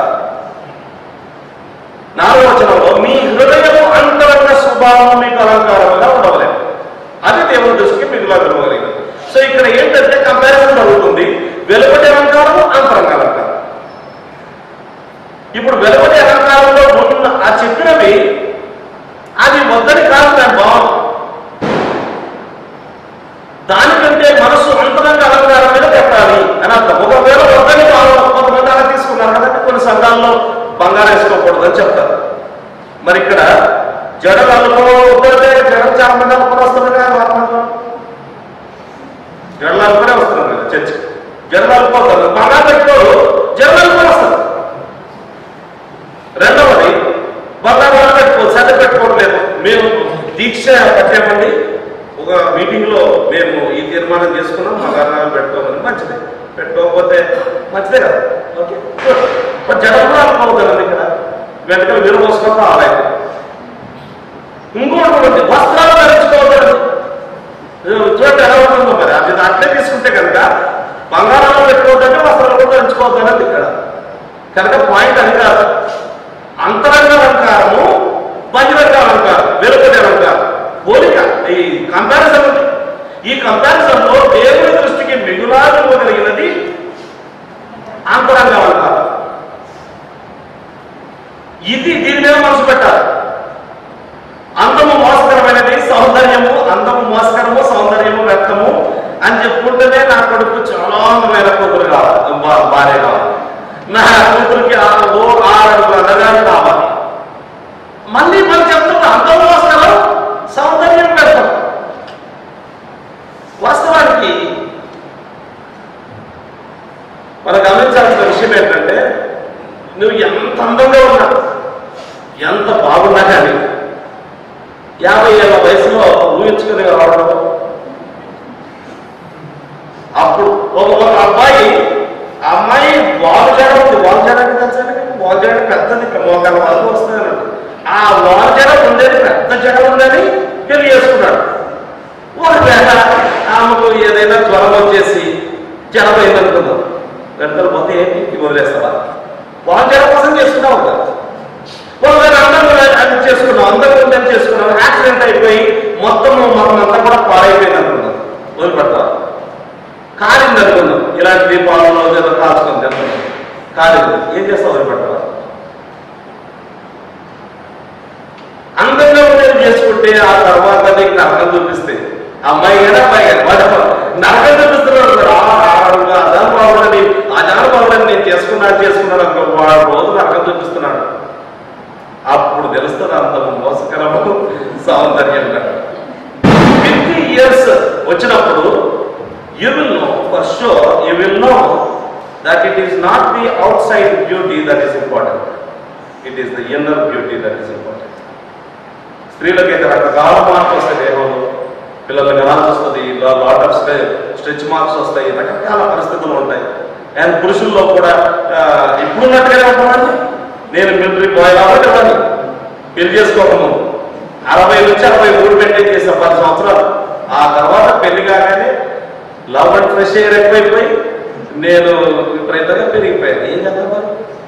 నాలుగవ వచనంలో మీ హృదయము అంతరంగ స్వభావం మీకు అలంకారముగా ఉండవలేదు అది దేవుని దృష్టికి మిగులా విలువగలిగింది సో ఇక్కడ ఏంటంటే కంపారిజన్ జరుగుతుంది వెలుపటి అలంకారము అంతరంగ అలంకారం ఇప్పుడు వెలుపటి అలంకారంలో ఉన్న ఆ చెప్పినవి అది వద్దని కాదు దాని భావం దానికంటే మనసు అంతరంగ అలంకారం మీద పెట్టాలి అని అర్థం ఒకవేళ వద్దని వాళ్ళు కొంతమంది అలా తీసుకున్నారు కదంటే కొన్ని సంఘాల్లో బంగారం వేసుకోకూడదని చెప్తారు మరి ఇక్కడ జడలు అనుకోవద్దంటే జడలు చాలా మంది అనుకుని వస్తున్నారు కదా వాతావరణంలో. జడలు అనుకునే వస్తున్నారు కదా చర్చ్ జడలు అనుకోతారు బంగారం పెట్టుకోరు జడలు అనుకుని వస్తారు రెండవది బంగారం పెట్టుకోవచ్చు సర్ది పెట్టుకోవడం లేదు మేము దీక్ష కట్టామండి ఒక మీటింగ్ లో మేము ఈ తీర్మానం చేసుకున్నాం బంగారం పెట్టుకోమని మంచిదే పెట్టుకోకపోతే మంచిదే కదా ఓకే గుడ్. జనం కూడా అనుకోవద్దండి ఇక్కడ వెంటనే మీరు పోసుకోవడం ఆలయం ఇంకోటి కూడా ఉంది వస్త్రాలు ధరించుకోవద్దండి చూడండి ఎలా ఉంటుందో మరి అది అట్లే తీసుకుంటే కనుక బంగారాలు పెట్టుకోవద్దంటే వస్త్రాలు కూడా ధరించుకోవద్దని ఇక్కడ కనుక పాయింట్ అది కాదు అంతరంగ అలంకారము బహిరంగ అలంకారం వెలుపటి అలంకారం పోలిక ఈ కంపారిజన్ ఉంది ఈ కంపారిజన్ లో దేవుని దృష్టికి మిగులా కలిగినది అంతరంగ అలంకారం ఇది దీని మీద మనసు పెట్టాలి అందము మోసకరమైనది సౌందర్యము అందము మోసకరము సౌందర్యము వ్యక్తము అని చెప్పుకుంటేనే నా కొడుకు చాలా అందమైన కూతురు కావాలి భా- భార్య కావాలి నా కూతురికి ఆ ఓ ఆరు అన్నగారు కావాలి మళ్ళీ మనం చెప్తున్నా అందము మోసకరం సౌందర్యం వ్యక్తం వాస్తవానికి మనం గమనించాల్సిన విషయం ఏంటంటే నువ్వు ఎంత అందంగా ఉన్నా ఎంత బాగున్నా కానీ యాభై ఏళ్ళ వయసులో ఊహించుకుని రావడం అప్పుడు ఒక ఒక అబ్బాయి ఆ అమ్మాయి వాల్ జడ ఉంది వాల్ జడ అంటే తెలుసా మీకు? వాల్ జడ పెద్దది మోకాల వరకు వస్తుంది అన్నట్టు. ఆ వాల్ జడ ఉండేది పెద్ద జడ ఉందని తెలియజేసుకున్నాడు ఒకవేళ ఆమెకు ఏదైనా జ్వరం వచ్చేసి జడం అయిందనుకుందాం వెంటనే పోతే ఏంటి వదిలేస్తావా వాల్ జడ కోసం చేసుకున్నావు కదా ఒకవేళ అందంగా అది చేసుకున్నాం అందంగా ఉందని చేసుకున్నాం యాక్సిడెంట్ అయిపోయి మొత్తం మనం అంతా కూడా పాడైపోయింది అనుకున్నాం వదిలిపెడతాం కాలింది అనుకున్నాం ఇలాంటి దీపాలలో ఏదో కాల్చుకొని తింటాం కాలింది ఏం చేస్తావు వదిలిపెడతావా అందంగా ఉండేది చేసుకుంటే ఆ తర్వాత నీకు నరకం చూపిస్తే అమ్మాయి కానీ అమ్మాయి కానీ వాడు నరకం చూపిస్తున్నాడు సార్. ఆ, ఆ, అదాను బాగుండని అదాను బాగుండని నేను చేసుకున్నాను చేసుకున్నాను అనుకో వాడు రోజు నరకం చూపిస్తున్నాడు అప్పుడు తెలుస్తుంది అంత మోసకరము సౌందర్యంగా ఫిఫ్టీ ఇయర్స్ వచ్చినప్పుడు you will know for sure you will know that it is not the outside beauty that is important it is the inner beauty that is important స్త్రీలకైతే రకరకాల మార్పు వస్తాయి దేహంలో పిల్లల గలాల్సి వస్తుంది లాట్ ఆఫ్ స్ట్రెచ్ మార్క్స్ వస్తాయి రకరకాల పరిస్థితులు ఉంటాయి అండ్ పురుషుల్లో కూడా ఆ, ఇప్పుడున్నట్టుగానే ఉంటామండి నేను మిలిటరీ బాయ్ కాబట్టి ఇవ్వండి పెళ్లి చేసుకోకము అరవై నుంచి అరవై మూడు మెయింటైన్ చేసిన పది సంవత్సరాలు ఆ లవ్ అండ్ ఫ్రెష్ ఎయిర్ ఎక్కువైపోయి నేను విపరీతంగా పెరిగిపోయాను ఏం చేద్దాం మరి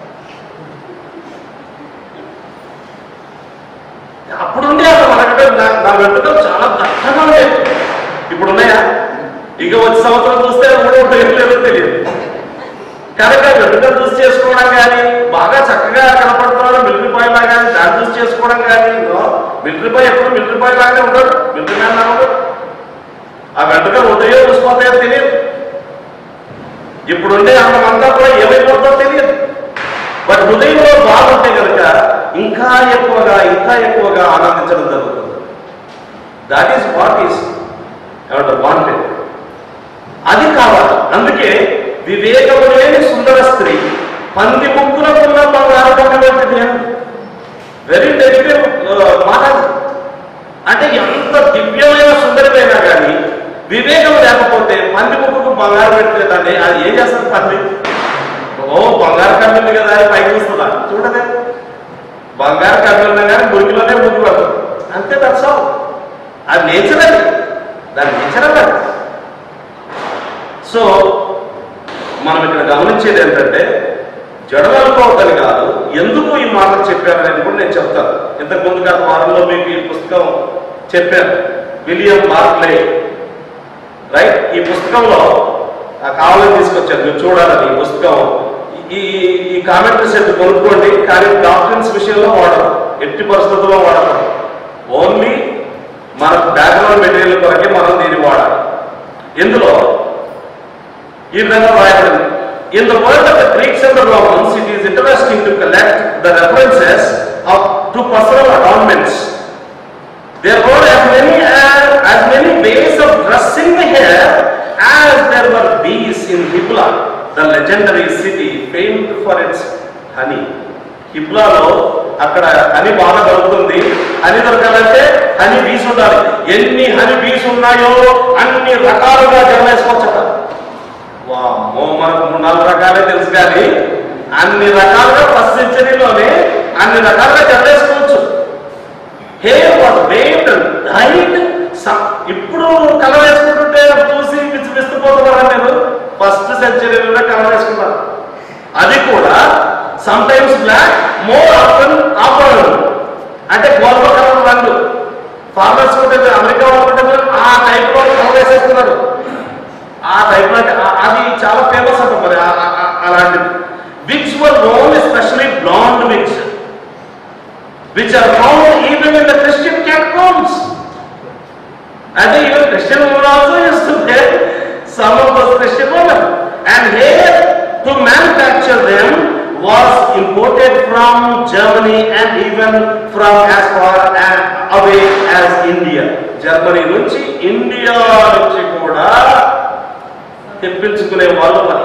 అప్పుడు ఉండే అసలు మనకంటే నా- నా వెంట్రుకలు చాలా దట్టంగా ఉండేవి ఇప్పుడు ఉన్నాయా ఇక వచ్చే సంవత్సరం చూస్తే మూడు ఏం లేదో తెలియదు కనుక వెంట్రుకలు చూసి చేసుకోవడం కానీ బాగా చక్కగా కనపడుతున్నాడు మిలిటరీ బాయ్ లాగా కానీ దాన్ని చూసి చేసుకోవడం కానీ మిలిటరీ బాయ్ ఎప్పుడు మిలిటరీ బాయ్ లాగానే ఉంటాడు మిలిటరీ మ్యాన్ లాగా ఆ వెంట్రుకలు ఉదయం చూసిపోతాయో తెలియదు ఇప్పుడు ఉండే అంతా కూడా ఏమైపోతుందో తెలియదు బట్ హృదయంలో బాగుంటే కనుక ఇంకా ఎక్కువగా ఇంకా ఎక్కువగా ఆనందించడం జరుగుతుంది that is what is wanted అది కావాలి అందుకే వివేకము లేని సుందర స్త్రీ పంది ముక్కులకున్న బంగారు వంటిది వెరీ నెగిటివ్ మాట అది. అంటే ఎంత దివ్యమైన సుందరమైనా కానీ వివేకం లేకపోతే పంది ముక్కుకు బంగారం పెడితే దాన్ని అది ఏం చేస్తుంది పంది ఓ బంగారు కమ్మింది కదా అని పైకి వస్తుందా చూడదే బంగారు కమ్మి ఉన్నా కానీ మురికిలోనే ముగ్గు పడుతుంది అంతే దట్స్ ఆల్ అది నేచర్ అది దాని నేచర్ అది సో మనం ఇక్కడ గమనించేది ఏంటంటే జడలనుకోవద్దని కాదు ఎందుకు ఈ మాటలు చెప్పారనేది కూడా నేను చెప్తాను ఇంతకు ముందు గత వారంలో మీకు ఈ పుస్తకం చెప్పాను విలియం బార్క్లే రైట్ ఈ పుస్తకంలో ఆ కావాలని తీసుకొచ్చారు మీరు చూడాలని ఈ పుస్తకం ఈ ఈ కామెంటరీ సెట్ కొనుక్కోండి కానీ డాక్టర్స్ విషయంలో వాడరు ఎట్టి పరిస్థితుల్లో వాడరు ఓన్లీ మన బ్యాక్గ్రౌండ్ మెటీరియల్ కొరకే మనం దీన్ని వాడాలి ఇందులో ఈ విధంగా రాయబడింది In the world of the Greeks and the Romans, it is interesting to collect the references of to personal adornments. There were as many as, as many ways of dressing the hair as there were bees in Hibla, the legendary city famed for its honey. హిబ్లాలో అక్కడ honey బాగా దొరుకుతుంది honey దొరకాలంటే honey bees ఉండాలి ఎన్ని honey bees ఉన్నాయో అన్ని రకాలుగా జన్మేసుకోవచ్చట వామ్మో మనకు మూడు నాలుగు రకాలే తెలుసు కానీ అన్ని రకాలుగా ఫస్ట్ సెంచరీలోనే అన్ని రకాలుగా జన్మేసుకోవచ్చు హెయిర్ వాజ్ వేవ్డ్ డైట్ ఇప్పుడు కలర్ వేసుకుంటుంటే చూసి పిచ్చి పిచ్చిపోతున్నారా నేను ఫస్ట్ సెంచరీలోనే కలర్ వేసుకున్నాను అది కూడా sometimes black more often apparel అంటే గోల్వ కలర్ రంగు ఫార్మర్స్ కూడా అమెరికా వాళ్ళు కూడా ఆ టైప్ లో కలర్ వేసేస్తున్నారు ఆ టైప్ అంటే ఆ- అది చాలా ఫేమస్ అంట మరి ఆ- ఆ- ఆ- అలాంటిది wigs were known especially blonde wigs which are found even in the Christian catacombs. And even Christian women also used to wear some of those Christian women. And here to manufacture them was imported from Germany and even from as far as away as India. Germany నుంచి India నుంచి కూడా తెప్పించుకునే వాళ్ళు మరి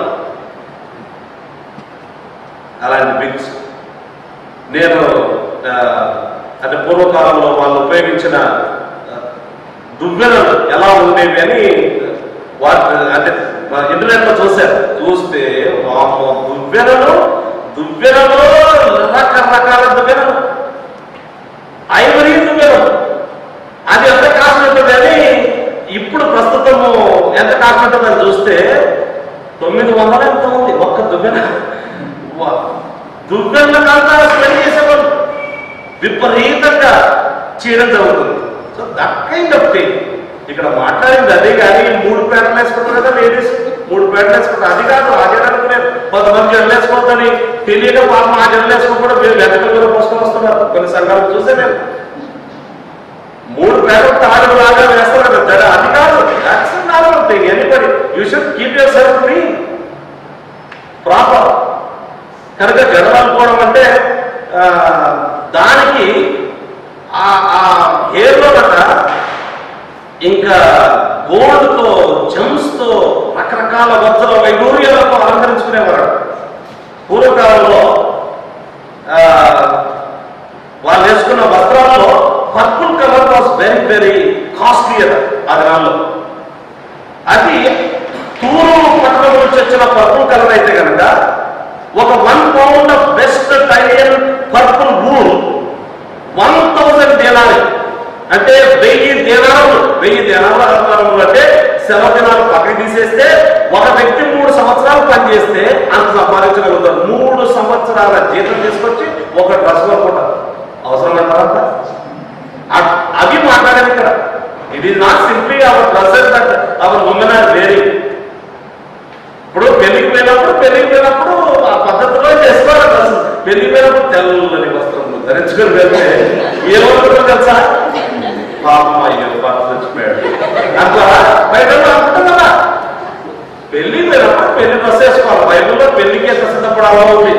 అలాంటి Biggs నేను ఆ, అంటే పూర్వకాలంలో వాళ్ళు ఉపయోగించిన ఆ, దువ్వెనలు ఎలా ఉండేవి అని వాటి అంటే ఇంటర్నెట్ లో చూశారు చూస్తే వామ్మో దువ్వెనలు దువ్వెనలు రకరకాల దువ్వెనలు ఐవరీ దువ్వెనలు అది ఎంత కాస్ట్ ఉంటుంది అని ఇప్పుడు ప్రస్తుతము ఎంత కాస్ట్ ఉంటుందని చూస్తే తొమ్మిది వందల ఎంత ఉంది ఒక్క దువ్వెన వా- దువ్వెనకంతా స్పెండ్ చేసేవాళ్ళు విపరీతంగా చేయడం జరుగుతుంది so that kind of thing ఇక్కడ మాట్లాడింది అదే కానీ మూడు ప్యాంట్లు వేసుకుంటారు కదా లేడీస్ మూడు ప్యాంట్లు వేసుకుంటారు అది కాదు ఆ జనానికి నేను కొంతమంది జడలు వేసుకోవద్దని తెలియక పాపం ఆ జడలు వేసుకోకుండా మీరు వెనక మీద పోసుకొని వస్తున్నారు కొన్ని సంఘాలు చూసే నేను మూడు పేరు తాడు లాగా వేస్తారు కదా జడ అది కాదు that's normal thing anybody you should keep yourself clean proper కనుక జడలు అనుకోవడం అంటే ఆ, దానికి ఆ ఆ హెయిర్లో గట ఇంకా గోల్డ్తో జమ్స్తో రకరకాల వజ్ర వైడూర్యాలతో అలంకరించుకునేవారు పూర్వకాలంలో ఆ, వాళ్ళు వేసుకున్న వస్త్రాల్లో purple colour was very very costly ఆ దినాల్లో అది తూరు పట్టణం నుంచి వచ్చిన పర్పుల్ కలర్ అయితే కనుక ఒక one pound of best Tyrian purple wool one thousand దేనాలు అంటే వెయ్యి దేనాలు వెయ్యి దేనాలు అంటారు అంటే సెలవు దినాలు పక్కన తీసేస్తే ఒక వ్యక్తి మూడు సంవత్సరాలు పనిచేస్తే అంత సంపాదించగలుగుతారు మూడు సంవత్సరాల జీతం తీసుకొచ్చి ఒక డ్రెస్ కొనుక్కుంటారు అవసరం అంటారా అ- అవి మాట్లాడేది ఇక్కడ it is not simply our dresses that our women are wearing ఇప్పుడు పెళ్లికి పోయినప్పుడు పెళ్లికి పోయినప్పుడు ఆ పద్ధతిలో చేసుకోవాలి డ్రెస్ పెళ్లికి పోయినప్పుడు తెల్లని వస్త్రం ధరించుకొని వెళ్తే ఏమవుతుందో తెలుసా పాపం అయ్యో భర్త చచ్చిపోయాడు అట్లా బయట అనుకుంటాం కదా పెళ్లికి పోయినప్పుడు పెళ్లి డ్రెస్ వేసుకోవాలి బైబిల్లో పెళ్లికి ఎంత సిద్ధపడాలో ఉంది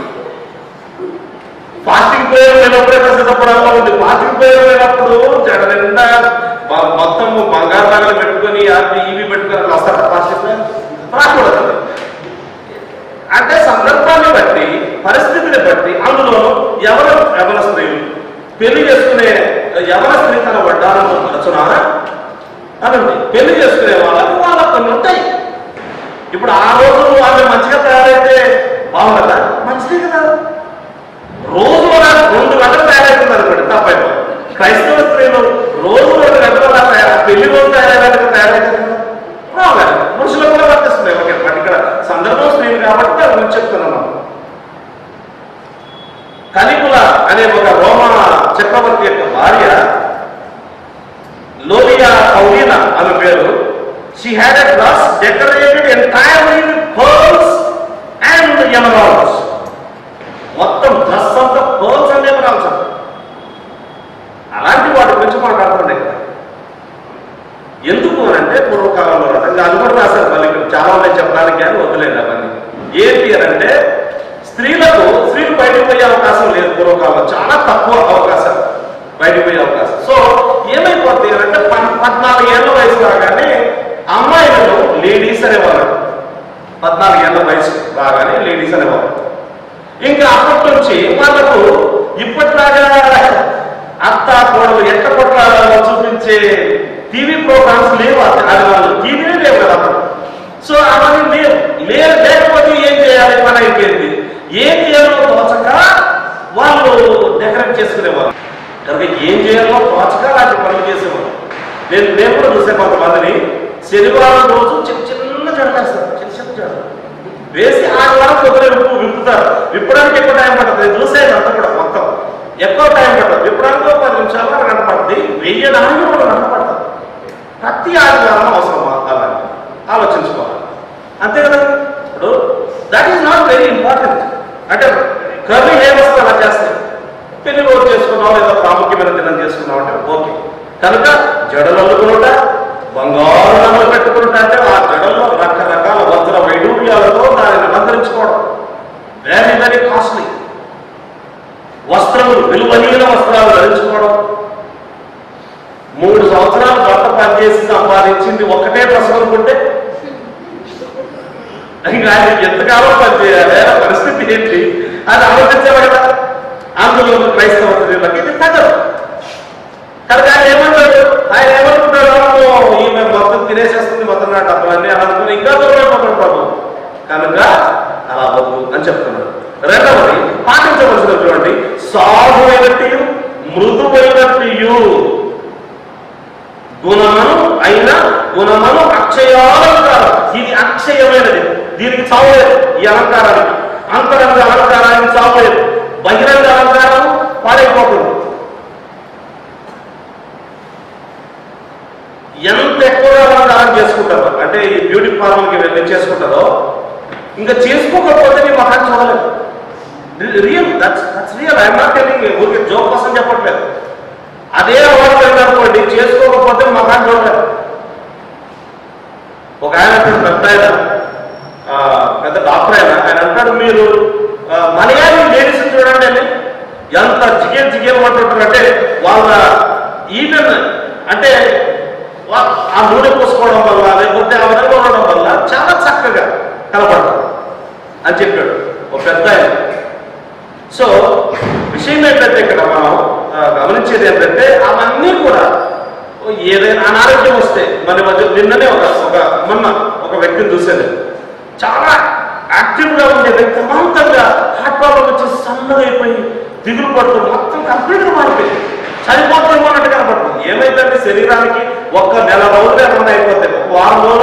ఫాస్టింగ్ ప్రేయర్ లేనప్పుడే సిద్ధపడాలో ఉంది ఫాస్టింగ్ ప్రేయర్ లేనప్పుడు జడ నిండా మ- మొత్తం బంగారు నగలు పెట్టుకొని అవి ఇవి పెట్టుకొని అట్లా వస్తారు ఫాస్టింగ్ ప్రేయర్ రాకూడదు అంటే సందర్భాన్ని బట్టి పరిస్థితిని బట్టి అందులో ఎవరు యవన స్త్రీలు పెళ్లి చేసుకునే యవన స్త్రీ తన వడ్డాలను మరచునా అనండి పెళ్లి చేసుకునే వాళ్ళకి వాళ్ళకి కొన్ని ఉంటాయి ఇప్పుడు ఆ రోజు ఆమె మంచిగా తయారైతే బాగుందా మంచిదే కదా రోజు ఒక రెండు గంటలు తయారవుతుంది అనుకోండి తప్పైపో క్రైస్తవ స్త్రీలు రోజు రెండు గంటలు అలా తయారు పెళ్లి రోజు తయారయ్యేట్టుగా తయారవుతుంది రావాలి పురుషులకు కూడా వర్తిస్తుంది ఓకే బట్ ఇక్కడ సందర్భం స్త్రీలు కాబట్టి దాని గురించి చెప్తున్నాం మనం కలిపుల అనే ఒక రోమ చక్రవర్తి యొక్క భార్య లోలియా పౌలీనా ఆమె పేరు she had a dress decorated entirely with pearls and emeralds మొత్తం డ్రెస్ అంతా పర్ల్స్ అండ్ ఎమరాల్డ్స్ అంట అలాంటి వాటి గురించి మాట్లాడుతుండే కదా ఎందుకు అని అంటే పూర్వకాలంలో అంటే ఇంకా అది కూడా రాశారు మళ్ళీ ఇక్కడ చాలా ఉన్నాయి చెప్పడానికి అని వదిలేదు అవన్నీ ఏంటి అని అంటే స్త్రీలకు స్త్రీలు బయటకు పోయే అవకాశం లేదు పూర్వకాలంలో చాలా తక్కువ అవకాశం బయటకు పోయే అవకాశం సో ఏమైపోతుంది అని అంటే పద్- పద్నాలుగు ఏళ్ళ వయసు రాగానే అమ్మాయిలను లేడీస్ అనేవారు పద్నాలుగు ఏళ్ళ వయసు రాగానే లేడీస్ అనేవారు ఇంకా అప్పటి నుంచి వాళ్ళకు ఇప్పటిలాగా అత్త కోడలు ఎట్ట కొట్ల చూపించే టీవీ ప్రోగ్రామ్స్ లేవు అది అది వాళ్ళు టీవీనే లేవు కదా అప్పుడు సో అవన్నీ లేవు లేవు లేకపోతే ఏం చేయాలి పని అయిపోయింది ఏం చేయాలో తోచక వాళ్ళు డెకరేట్ చేసుకునేవారు కనుక ఏం చేయాలో తోచక అలాంటి పనులు చేసేవారు నేను నేను కూడా చూసే కొంతమందిని శనివారం రోజు చిన్న చిన్న జడలేస్తారు చిన్న చిన్న జడ వేసి ఆదివారం పొద్దున విప్పు విప్పుతారు విప్పడానికి ఎక్కువ టైం పడుతుంది నేను చూసేది అంతా కూడా మొత్తం ఎక్కువ టైం పడుతుంది విప్పడానికి ఒక పది నిమిషాలు అర గంట పడుతుంది వెయ్యడానికి ఒక గంట పడుతుంది ప్రతి ఆదివారం అవసరమా అలా ఆలోచించుకోవాలి అంతే కదా ఇప్పుడు that is not very important అంటే కర్రీ ఏ వస్తువు అలా చేస్తాయి పెళ్లి రోజు చేసుకున్నావు లేదా ప్రాముఖ్యమైన దినం చేసుకున్నావు అంటే ఓకే కనుక జడలు అల్లుకునుట బంగారు నమ్మలు పెట్టుకుంటా అంటే ఆ జడల్లో రకరకాల వజ్ర వైడూర్యాలతో దానిని అలంకరించుకోవడం వెరీ వెరీ కాస్ట్లీ వస్త్రములు విలువనీయుల వస్త్రాలు ధరించుకోవడం మూడు సంవత్సరాలు భర్త పనిచేసి సంపాదించింది ఒకటే డ్రెస్ అనుకుంటే ఇంకా ఆయన ఎంతకాలం పనిచేయాలి ఆ పరిస్థితి ఏంటి అది ఆలోచించాలి కదా అందులో క్రైస్తవ స్త్రీలకి ఇది తగదు కనుక ఆయన ఏమంటాడు ఆయన ఏమనుకుంటాడు "అమ్మో, ఈమె మొత్తం తినేసేస్తుంది మొత్తం నా డబ్బులన్నీ అని అనుకుని ఇంకా దూరం అయిపోతాడు ప్రభు కనుక అలా వద్దు అని చెప్తున్నాడు రెండవది పాటించవలసిన చూడండి సాధువైనట్టు మృదువైనట్టు గుణమను అయిన గుణమను అక్షయాలంకారం ఇది అక్షయమైనది దీనికి చావలేదు ఈ అలంకారానికి అంతరంగ అలంకారానికి చావలేదు బహిరంగ అలంకారం పాడైపోతుంది ఎంత ఎక్కువగా అలంకారం చేసుకుంటారో అంటే ఈ బ్యూటీ పార్లర్కి వెళ్ళి చేసుకుంటారో ఇంకా చేసుకోకపోతే నీ మొహాన్ని చూడలేదు real that's that's real I'm not telling ఊరికే జోక్ కోసం చెప్పట్లేదు అదే అవార్డు అనుకోండి చేసుకోకపోతే మొహాన్ని చూడలేదు ఒక ఆయన అంటాడు, పెద్ద ఆయన ఆ, పెద్ద డాక్టర్ ఆయన ఆయన అంటాడు మీరు ఆ, మలయాళీ లేడీస్ చూడండి అని ఎంత జిగేల్ జిగేల్ అంటుంటారంటే వాళ్ళ ఈవెన్ అంటే వా- ఆ నూనె పోసుకోవడం వల్ల లేకపోతే ఆ విధంగా ఉండడం వల్ల చాలా చక్కగా కనపడతారు అని చెప్పాడు ఒక పెద్ద ఆయన సో విషయం ఏంటంటే ఇక్కడ మనం ఆ, గమనించేది ఏంటంటే అవన్నీ కూడా ఏదైనా అనారోగ్యం వస్తే మన మధ్య నిన్ననే ఒక ఒక మొన్న ఒక వ్యక్తిని చూశాను చాలా యాక్టివ్గా ఉండే వ్యక్తి అమాంతంగా హార్ట్ ప్రాబ్లం వచ్చి సన్నగా అయిపోయి దిగులు పడుతూ మొత్తం కంప్లీట్గా మారిపోయింది చనిపోతామో అన్నట్టు కనపడుతుంది ఏమైందంటే శరీరానికి ఒక్క నెల రోజులు ఏమన్నా అయిపోతాయి ఒక వారం రోజులు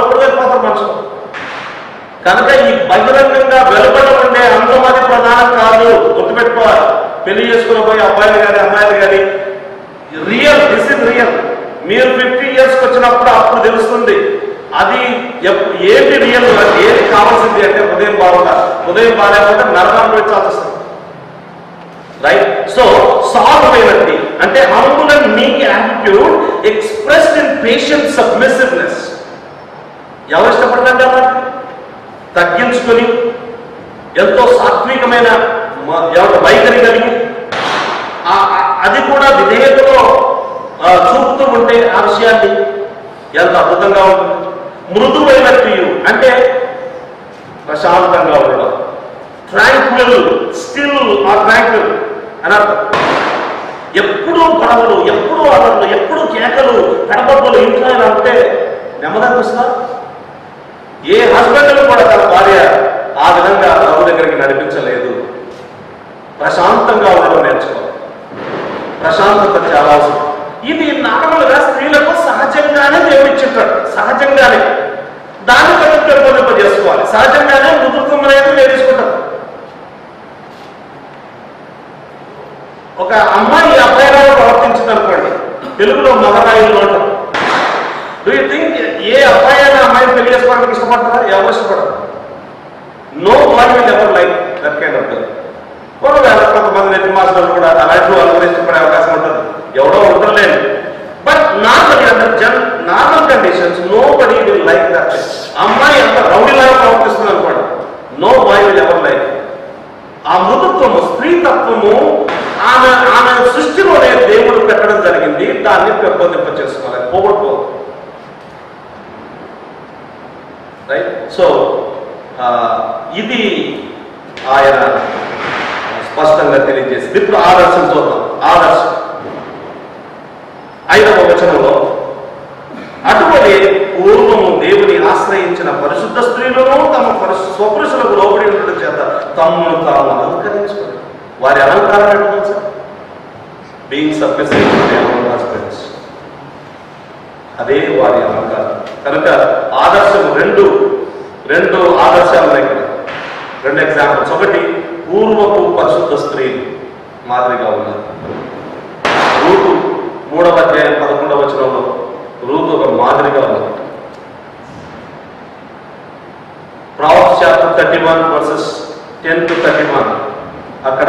బహిరంగంగా వెలుపల ఉండే అందం అది ప్రధానం కాదు గుర్తుపెట్టుకోవాలి పెళ్లి చేసుకుని పోయి అబ్బాయిలు కానీ అమ్మాయిలు కానీ రియల్ దిస్ ఇస్ రియల్ మీరు ఫిఫ్టీ ఇయర్స్ వచ్చినప్పుడు అప్పుడు తెలుస్తుంది అది ఎప్- ఏంటి రియల్ ఏది కావాల్సింది అంటే ఉదయం బాగుండాలి ఉదయం బాగాలేకపోతే నరకం పెట్టాల్సి వస్తుంది రైట్ సో సాల్వ్ అయినట్టు అంటే humble and meek attitude expressed in patient submissiveness ఎవరు ఇష్టపడతారు అలా తగ్గించుకొని ఎంతో సాత్వికమైన మ- ఎవరి వైఖరి కలిగి ఆ- ఆ- అది కూడా విధేయతలో ఆ, చూపుతూ ఉంటే ఆ విషయాన్ని ఎంత అద్భుతంగా ఉంటుంది మృదువైన క్రియు అంటే ప్రశాంతంగా ఉండడం ట్రాంక్విల్ స్టిల్ ఆ ట్రాంక్విల్ అని అర్థం ఎప్పుడూ గొడవలు ఎప్పుడూ అలర్లు ఎప్పుడూ కేకలు పెడబొబ్బలు ఇంట్లో ఇలా ఉంటే నెమ్మది అనిపిస్తుందా ఏ హస్బెండ్ కూడా తన భార్య ఆ విధంగా ప్రభు దగ్గరికి నడిపించలేదు ప్రశాంతంగా ఉండడం నేర్చుకోవాలి ప్రశాంతత చాలా అవసరం ఇది నార్మల్గా స్త్రీలకు సహజంగానే దేవుడిచ్చింటాడు సహజంగానే దాన్ని కొంచెం పెంపొందింప చేసుకోవాలి సహజంగానే మృదుత్వం అనేది నేర్చుకుంటారు ఒక అమ్మాయి అబ్బాయిలాగా ప్రవర్తించింది అనుకోండి తెలుగులో మగరాయిలు అంటారు డూ యూ థింక్ ఏ అబ్బాయి అయినా అమ్మాయిని పెళ్లి చేసుకోవడానికి ఇష్టపడతారా ఎవరు ఇష్టపడరు no boy will ever like that kind of girl ఒకవేళ కొంతమంది నెట్ మాస్టర్లు కూడా అలాంటి వాళ్ళు కూడా ఇష్టపడే అవకాశం ఉంటుంది ఎవడో ఉండలేదు బట్ నార్మల్ అండర్ జన్ normal conditions nobody will like that అమ్మాయి ఎంత రౌడీలాగా ప్రవర్తిస్తుంది అనుకోండి no boy will ever like ఆ మృదుత్వము స్త్రీతత్వము ఆమె ఆమె సృష్టిలోనే దేవుడు పెట్టడం జరిగింది దాన్ని పెంపొందింప చేసుకోవాలి పోగొట్టుకో రైట్ సో ఇది ఆయన స్పష్టంగా తెలియజేసింది ఇప్పుడు ఆదర్శం చూద్దాం ఆదర్శం ఐదవ వచనంలో అటువలే పూర్వము దేవుని ఆశ్రయించిన పరిశుద్ధ స్త్రీలను తమ పరిశు స్వపురుషులకు లోబడి ఉండడం చేత తమ్మును తాము అలంకరించుకుని వారి అలంకారం ఏంటో సార్ బీయింగ్ సబ్మిసివ్ హస్బెండ్స్ అదే వారి అలంకారం కనుక ఆదర్శం రెండు రెండు ఆదర్శాలు ఉన్నాయి ఇక్కడ రెండు ఎగ్జాంపుల్స్ ఒకటి పూర్వపు పరిశుద్ధ స్త్రీ మాదిరిగా ఉన్నారు రూతు మూడవ అధ్యాయం పదకొండవ వచనంలో రూతు ఒక మాదిరిగా ఉంది Proverbs chapter thirty one verses ten to thirty one అక్కడ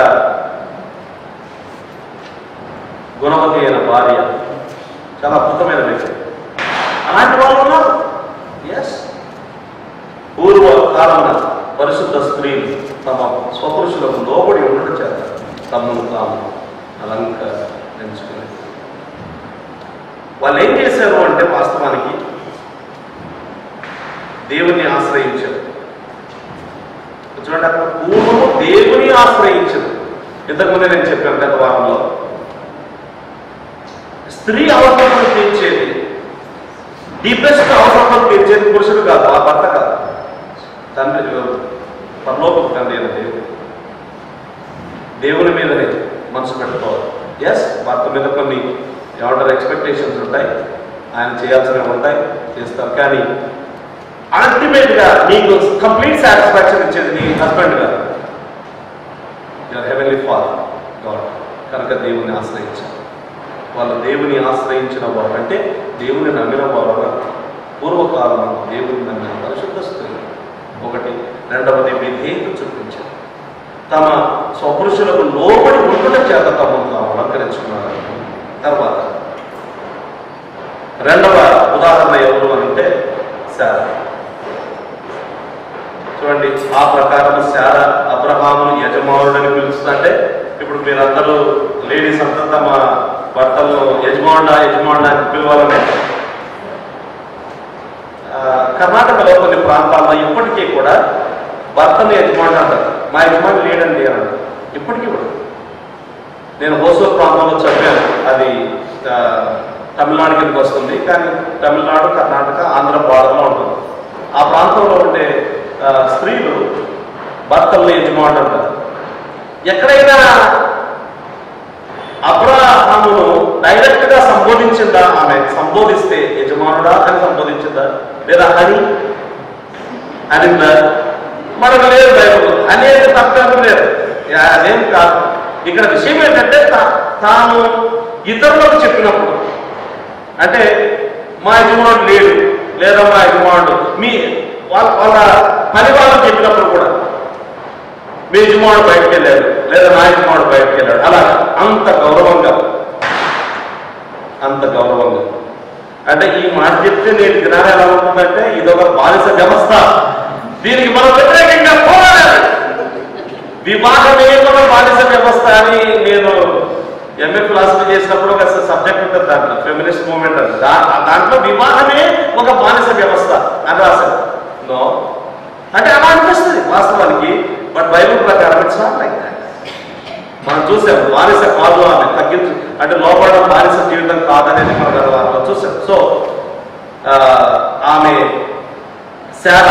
గుణవతి అయిన భార్య చాలా అద్భుతమైన వ్యక్తి అలాంటి వాళ్ళు ఉన్నారు ఎస్ పూర్వ కాలమున పరిశుద్ధ స్త్రీలు తమ స్వపురుషులకు లోబడి ఉండడం చేత తమను తాము అలంకరించుకుని వాళ్ళు ఏం చేశారు అంటే వాస్తవానికి దేవుని ఆశ్రయించారు చూడండి అక్కడ పూర్వము దేవుని ఆశ్రయించదు ఇంతకుముందే నేను చెప్పాను గత వారంలో స్త్రీ అవసరాలను తీర్చేది డీపెస్ట్ అవసరాలను తీర్చేది పురుషుడు కాదు ఆ భర్త కాదు తండ్రి పరలోకపు తండ్రి అయిన దేవుడు దేవుని మీదనే మనసు పెట్టుకోవాలి ఎస్ భర్త మీద కొన్ని ఏమంటారు ఎక్స్పెక్టేషన్స్ ఉంటాయి ఆయన చేయాల్సినవి ఉంటాయి చేస్తారు కానీ అల్టిమేట్ గా నీకు కంప్లీట్ సాటిస్ఫాక్షన్ ఇచ్చేది నీ హస్బెండ్ గారు యువర్ హెవెన్లీ ఫాదర్ గాడ్ కనుక దేవుని ఆశ్రయించారు వాళ్ళు దేవుని ఆశ్రయించిన వారు అంటే దేవుని నమ్మిన వారు అన్నారు. పూర్వకాలంలో దేవుని నమ్మిన పరిశుద్ధ స్త్రీలు ఒకటి రెండవది విధేయత చూపించారు తమ స్వపురుషులకు లోబడి ఉండడం చేత తమను తాము అలంకరించుకున్నారు తర్వాత రెండవ ఉదాహరణ ఎవరు అని అంటే శార చూడండి ఆ ప్రకారం శార అబ్రహామును యజమానుడని పిలుస్తుందంటే ఇప్పుడు మీరందరూ లేడీస్ అంతా తమ భర్తలను యజమానుడ యజమానుడ అని పిలవాలనే ఆ, కర్ణాటకలో కొన్ని ప్రాంతాల్లో ఇప్పటికీ కూడా భర్తను యజమానుడు అంటారు మా యజమాని లేడండి అని అంటారు ఇప్పటికీ కూడా నేను హోసూర్ ప్రాంతంలో చదివాను అది ఆ, తమిళనాడు కిందకి వస్తుంది కానీ తమిళనాడు కర్ణాటక ఆంధ్ర బార్డర్లో ఉంటుంది ఆ ప్రాంతంలో ఉండే ఆ, స్త్రీలు భర్తల్ని యజమానుడు అంటారు ఎక్కడైనా అబ్రాహామును డైరెక్ట్ గా సంబోధించిందా ఆమె సంబోధిస్తే యజమానుడా అని సంబోధించిందా లేదా హరి అనిందా మనకు లేదు బైబుల్ అనేది తప్పేమీ లేదు యా, అదేం కాదు ఇక్కడ విషయం ఏంటంటే తా- తాను ఇతరులకు చెప్పినప్పుడు అంటే మా యజమానుడు లేడు లేదా మా యజమానుడు మీ వాళ్ళ వాళ్ళ పని వాళ్ళకి చెప్పినప్పుడు కూడా మీ యజమానుడు బయటకు వెళ్ళాడు లేదా నా యజమానుడు బయటకు వెళ్ళాడు అలా అంత గౌరవంగా అంత గౌరవంగా అంటే ఈ మాట చెప్తే నేటి దినాలు ఎలా ఉంటుందంటే ఇదొక బానిస వ్యవస్థ దీనికి మనం వ్యతిరేకంగా పోరాడాలి వివాహమే ఒక బానిస వ్యవస్థ అని నేను ఎంఏ ఫిలాసఫీ చేసినప్పుడు ఒక సబ్జెక్ట్ ఉంటుంది దాంట్లో ఫెమినిస్ట్ మూవ్మెంట్ అని దా- దాంట్లో వివాహమే ఒక బానిస వ్యవస్థ అని రాశారు నో అంటే అలా అనిపిస్తుంది వాస్తవానికి బట్ బైబిల్ ప్రకారం ఇట్స్ నాట్ లైక్ దాట్ మనం చూసాం బానిస కాదు ఆమె తగ్గించు అంటే లోపడడం బానిస జీవితం కాదనేది మన గర్వాల్లో చూసాం సో ఆ, ఆమె Sarah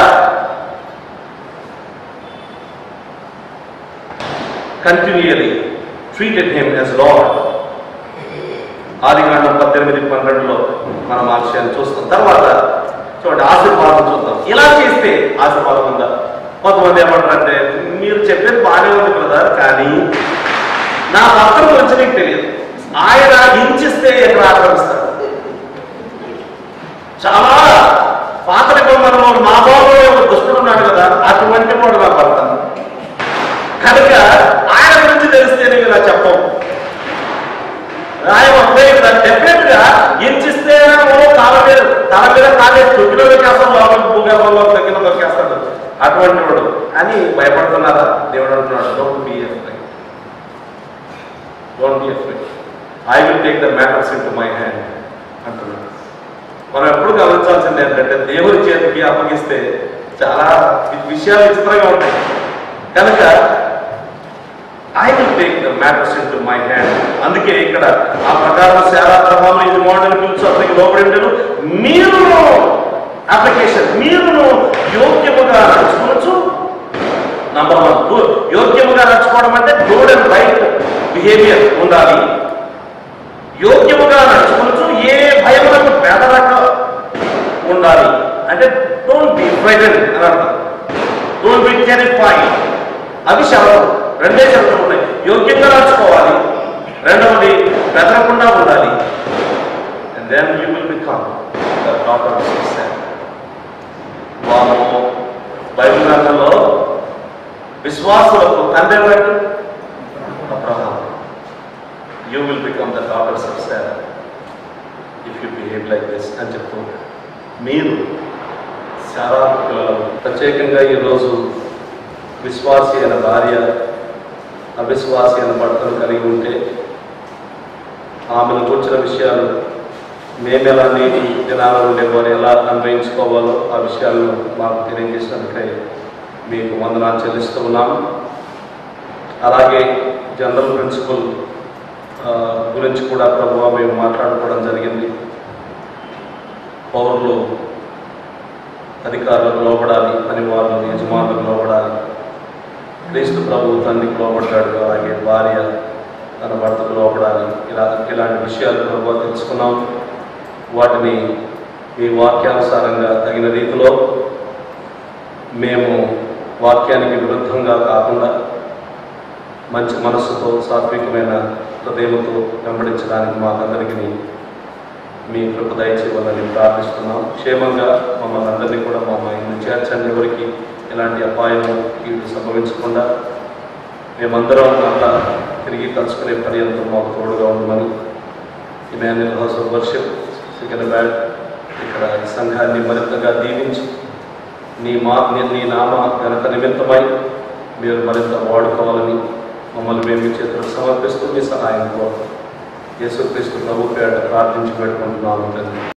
continually treated him as lord ఆదికాండం పద్దెనిమిది పన్నెండులో మనం ఆ విషయాన్ని చూస్తాం తర్వాత చూడండి ఆశీర్వాదం చూద్దాం ఇలా చేస్తే ఆశీర్వాదం ఉందా కొంతమంది ఏమంటారంటే మీరు చెప్పేది బాగానే ఉంది బ్రదర్ కానీ నా భర్త గురించి నీకు తెలియదు ఆయన హింసిస్తే ఎక్కడ ఆక్రమిస్తాడు చాలా పాత నిబంధనలో మా బాబు ఒక దుష్టుడు ఉన్నాడు కదా అటువంటి వాడు నా భర్త కనుక ఆయన గురించి తెలిస్తేనే ఇలా చెప్పం ఆయన డెఫినెట్ గా హింసిస్తే ఓ కాల మీద తల మీద కాలే తొక్కిలో దొరికేస్తాడు లోపల భూగర్భంలో తగ్గిన దొరికేస్తాడు అటువంటి వాడు అని భయపడుతున్నారా దేవుడు అంటున్నాడు don't be don't be I will take the matters into my hand అంటున్నాడు మనం ఎప్పుడు గమనించాల్సింది ఏంటంటే దేవుని చేతికి అప్పగిస్తే చాలా వి- విషయాలు విచిత్రంగా ఉంటాయి కనుక I will take the matters into my hand అందుకే ఇక్కడ ఆ ప్రకారం శారా ప్రభావం ఇది మోడల్ పిలుచు అతనికి లోపడి ఉండేను మీరును అప్లికేషన్ మీరును యోగ్యముగా నడుచుకోవచ్చు నంబర్ వన్ గుడ్ యోగ్యముగా నడుచుకోవడం అంటే గుడ్ అండ్ రైట్ బిహేవియర్ ఉండాలి యోగ్యముగా నడుచుకోవచ్చు ఏ భయములకు బెదరక ఉండాలి అంటే డోంట్ బి ఫ్రైడెడ్ అని అర్థం డోంట్ బి టెరిఫైడ్ అవి షరతులు రెండే షరతులు ఉన్నాయి యోగ్యంగా నడుచుకోవాలి రెండవది బెదరకుండా ఉండాలి and then you will become the daughter వాము బైబిల్ గ్రంథంలో విశ్వాసులకు తండ్రి ఎవరండి Abraham you will become the daughters of Sarah if you behave like this అని చెప్తూ మీరు శారా పిల్లలు ప్రత్యేకంగా ఈరోజు విశ్వాసి అయిన భార్య అవిశ్వాసి అయిన భర్తను కలిగి ఉంటే ఆమెను కూర్చిన విషయాలు మేము ఎలా నీటి దినాలు ఉండేవో అని ఎలా అన్వయించుకోవాలో ఆ విషయాలను మాకు తెలియజేసినందుకై మీకు వందనాలు చెల్లిస్తూ ఉన్నాము అలాగే జనరల్ ప్రిన్సిపల్ ఆ, గురించి కూడా ప్రభు మేము మాట్లాడుకోవడం జరిగింది పౌరులు అధికారులకు లోపడాలి పని వాళ్ళు యజమానులకు లోపడాలి క్రీస్తు ప్రభు తండ్రికి లోపడ్డాడు అలాగే భార్య తన భర్తకు లోపడాలి ఇలా ఇలాంటి విషయాలు ప్రభు తెలుసుకున్నాం వాటిని మీ వాక్యానుసారంగా తగిన రీతిలో మేము వాక్యానికి విరుద్ధంగా కాకుండా మంచి మనస్సుతో సాత్వికమైన హృదయంతో వెంబడించడానికి మాకందరికీ మీ కృప దయచేయాలని ప్రార్థిస్తున్నాం క్షేమంగా మమ్మల్ని అందరినీ కూడా మా మైండ్ చేర్చండి ఎవరికి ఎలాంటి అపాయం కీడు సంభవించకుండా మేమందరం మళ్ళా తిరిగి కలుసుకునే పర్యంతం మాకు తోడుగా ఉండమని Emmanuel house of worship Secunderabad ఇక్కడ ఈ సంఘాన్ని మరింతగా దీవించి నీ మా నీ- నీ నామ ఘనత నిమిత్తమై మీరు మరింత వాడుకోవాలని మమ్మల్ని మేము మీ చేతులకు సమర్పిస్తూ మీ సహాయం కోరుతాం యేసుక్రీస్తు ప్రభు పేట ప్రార్థించి పెట్టుకుంటున్నాము తండ్రి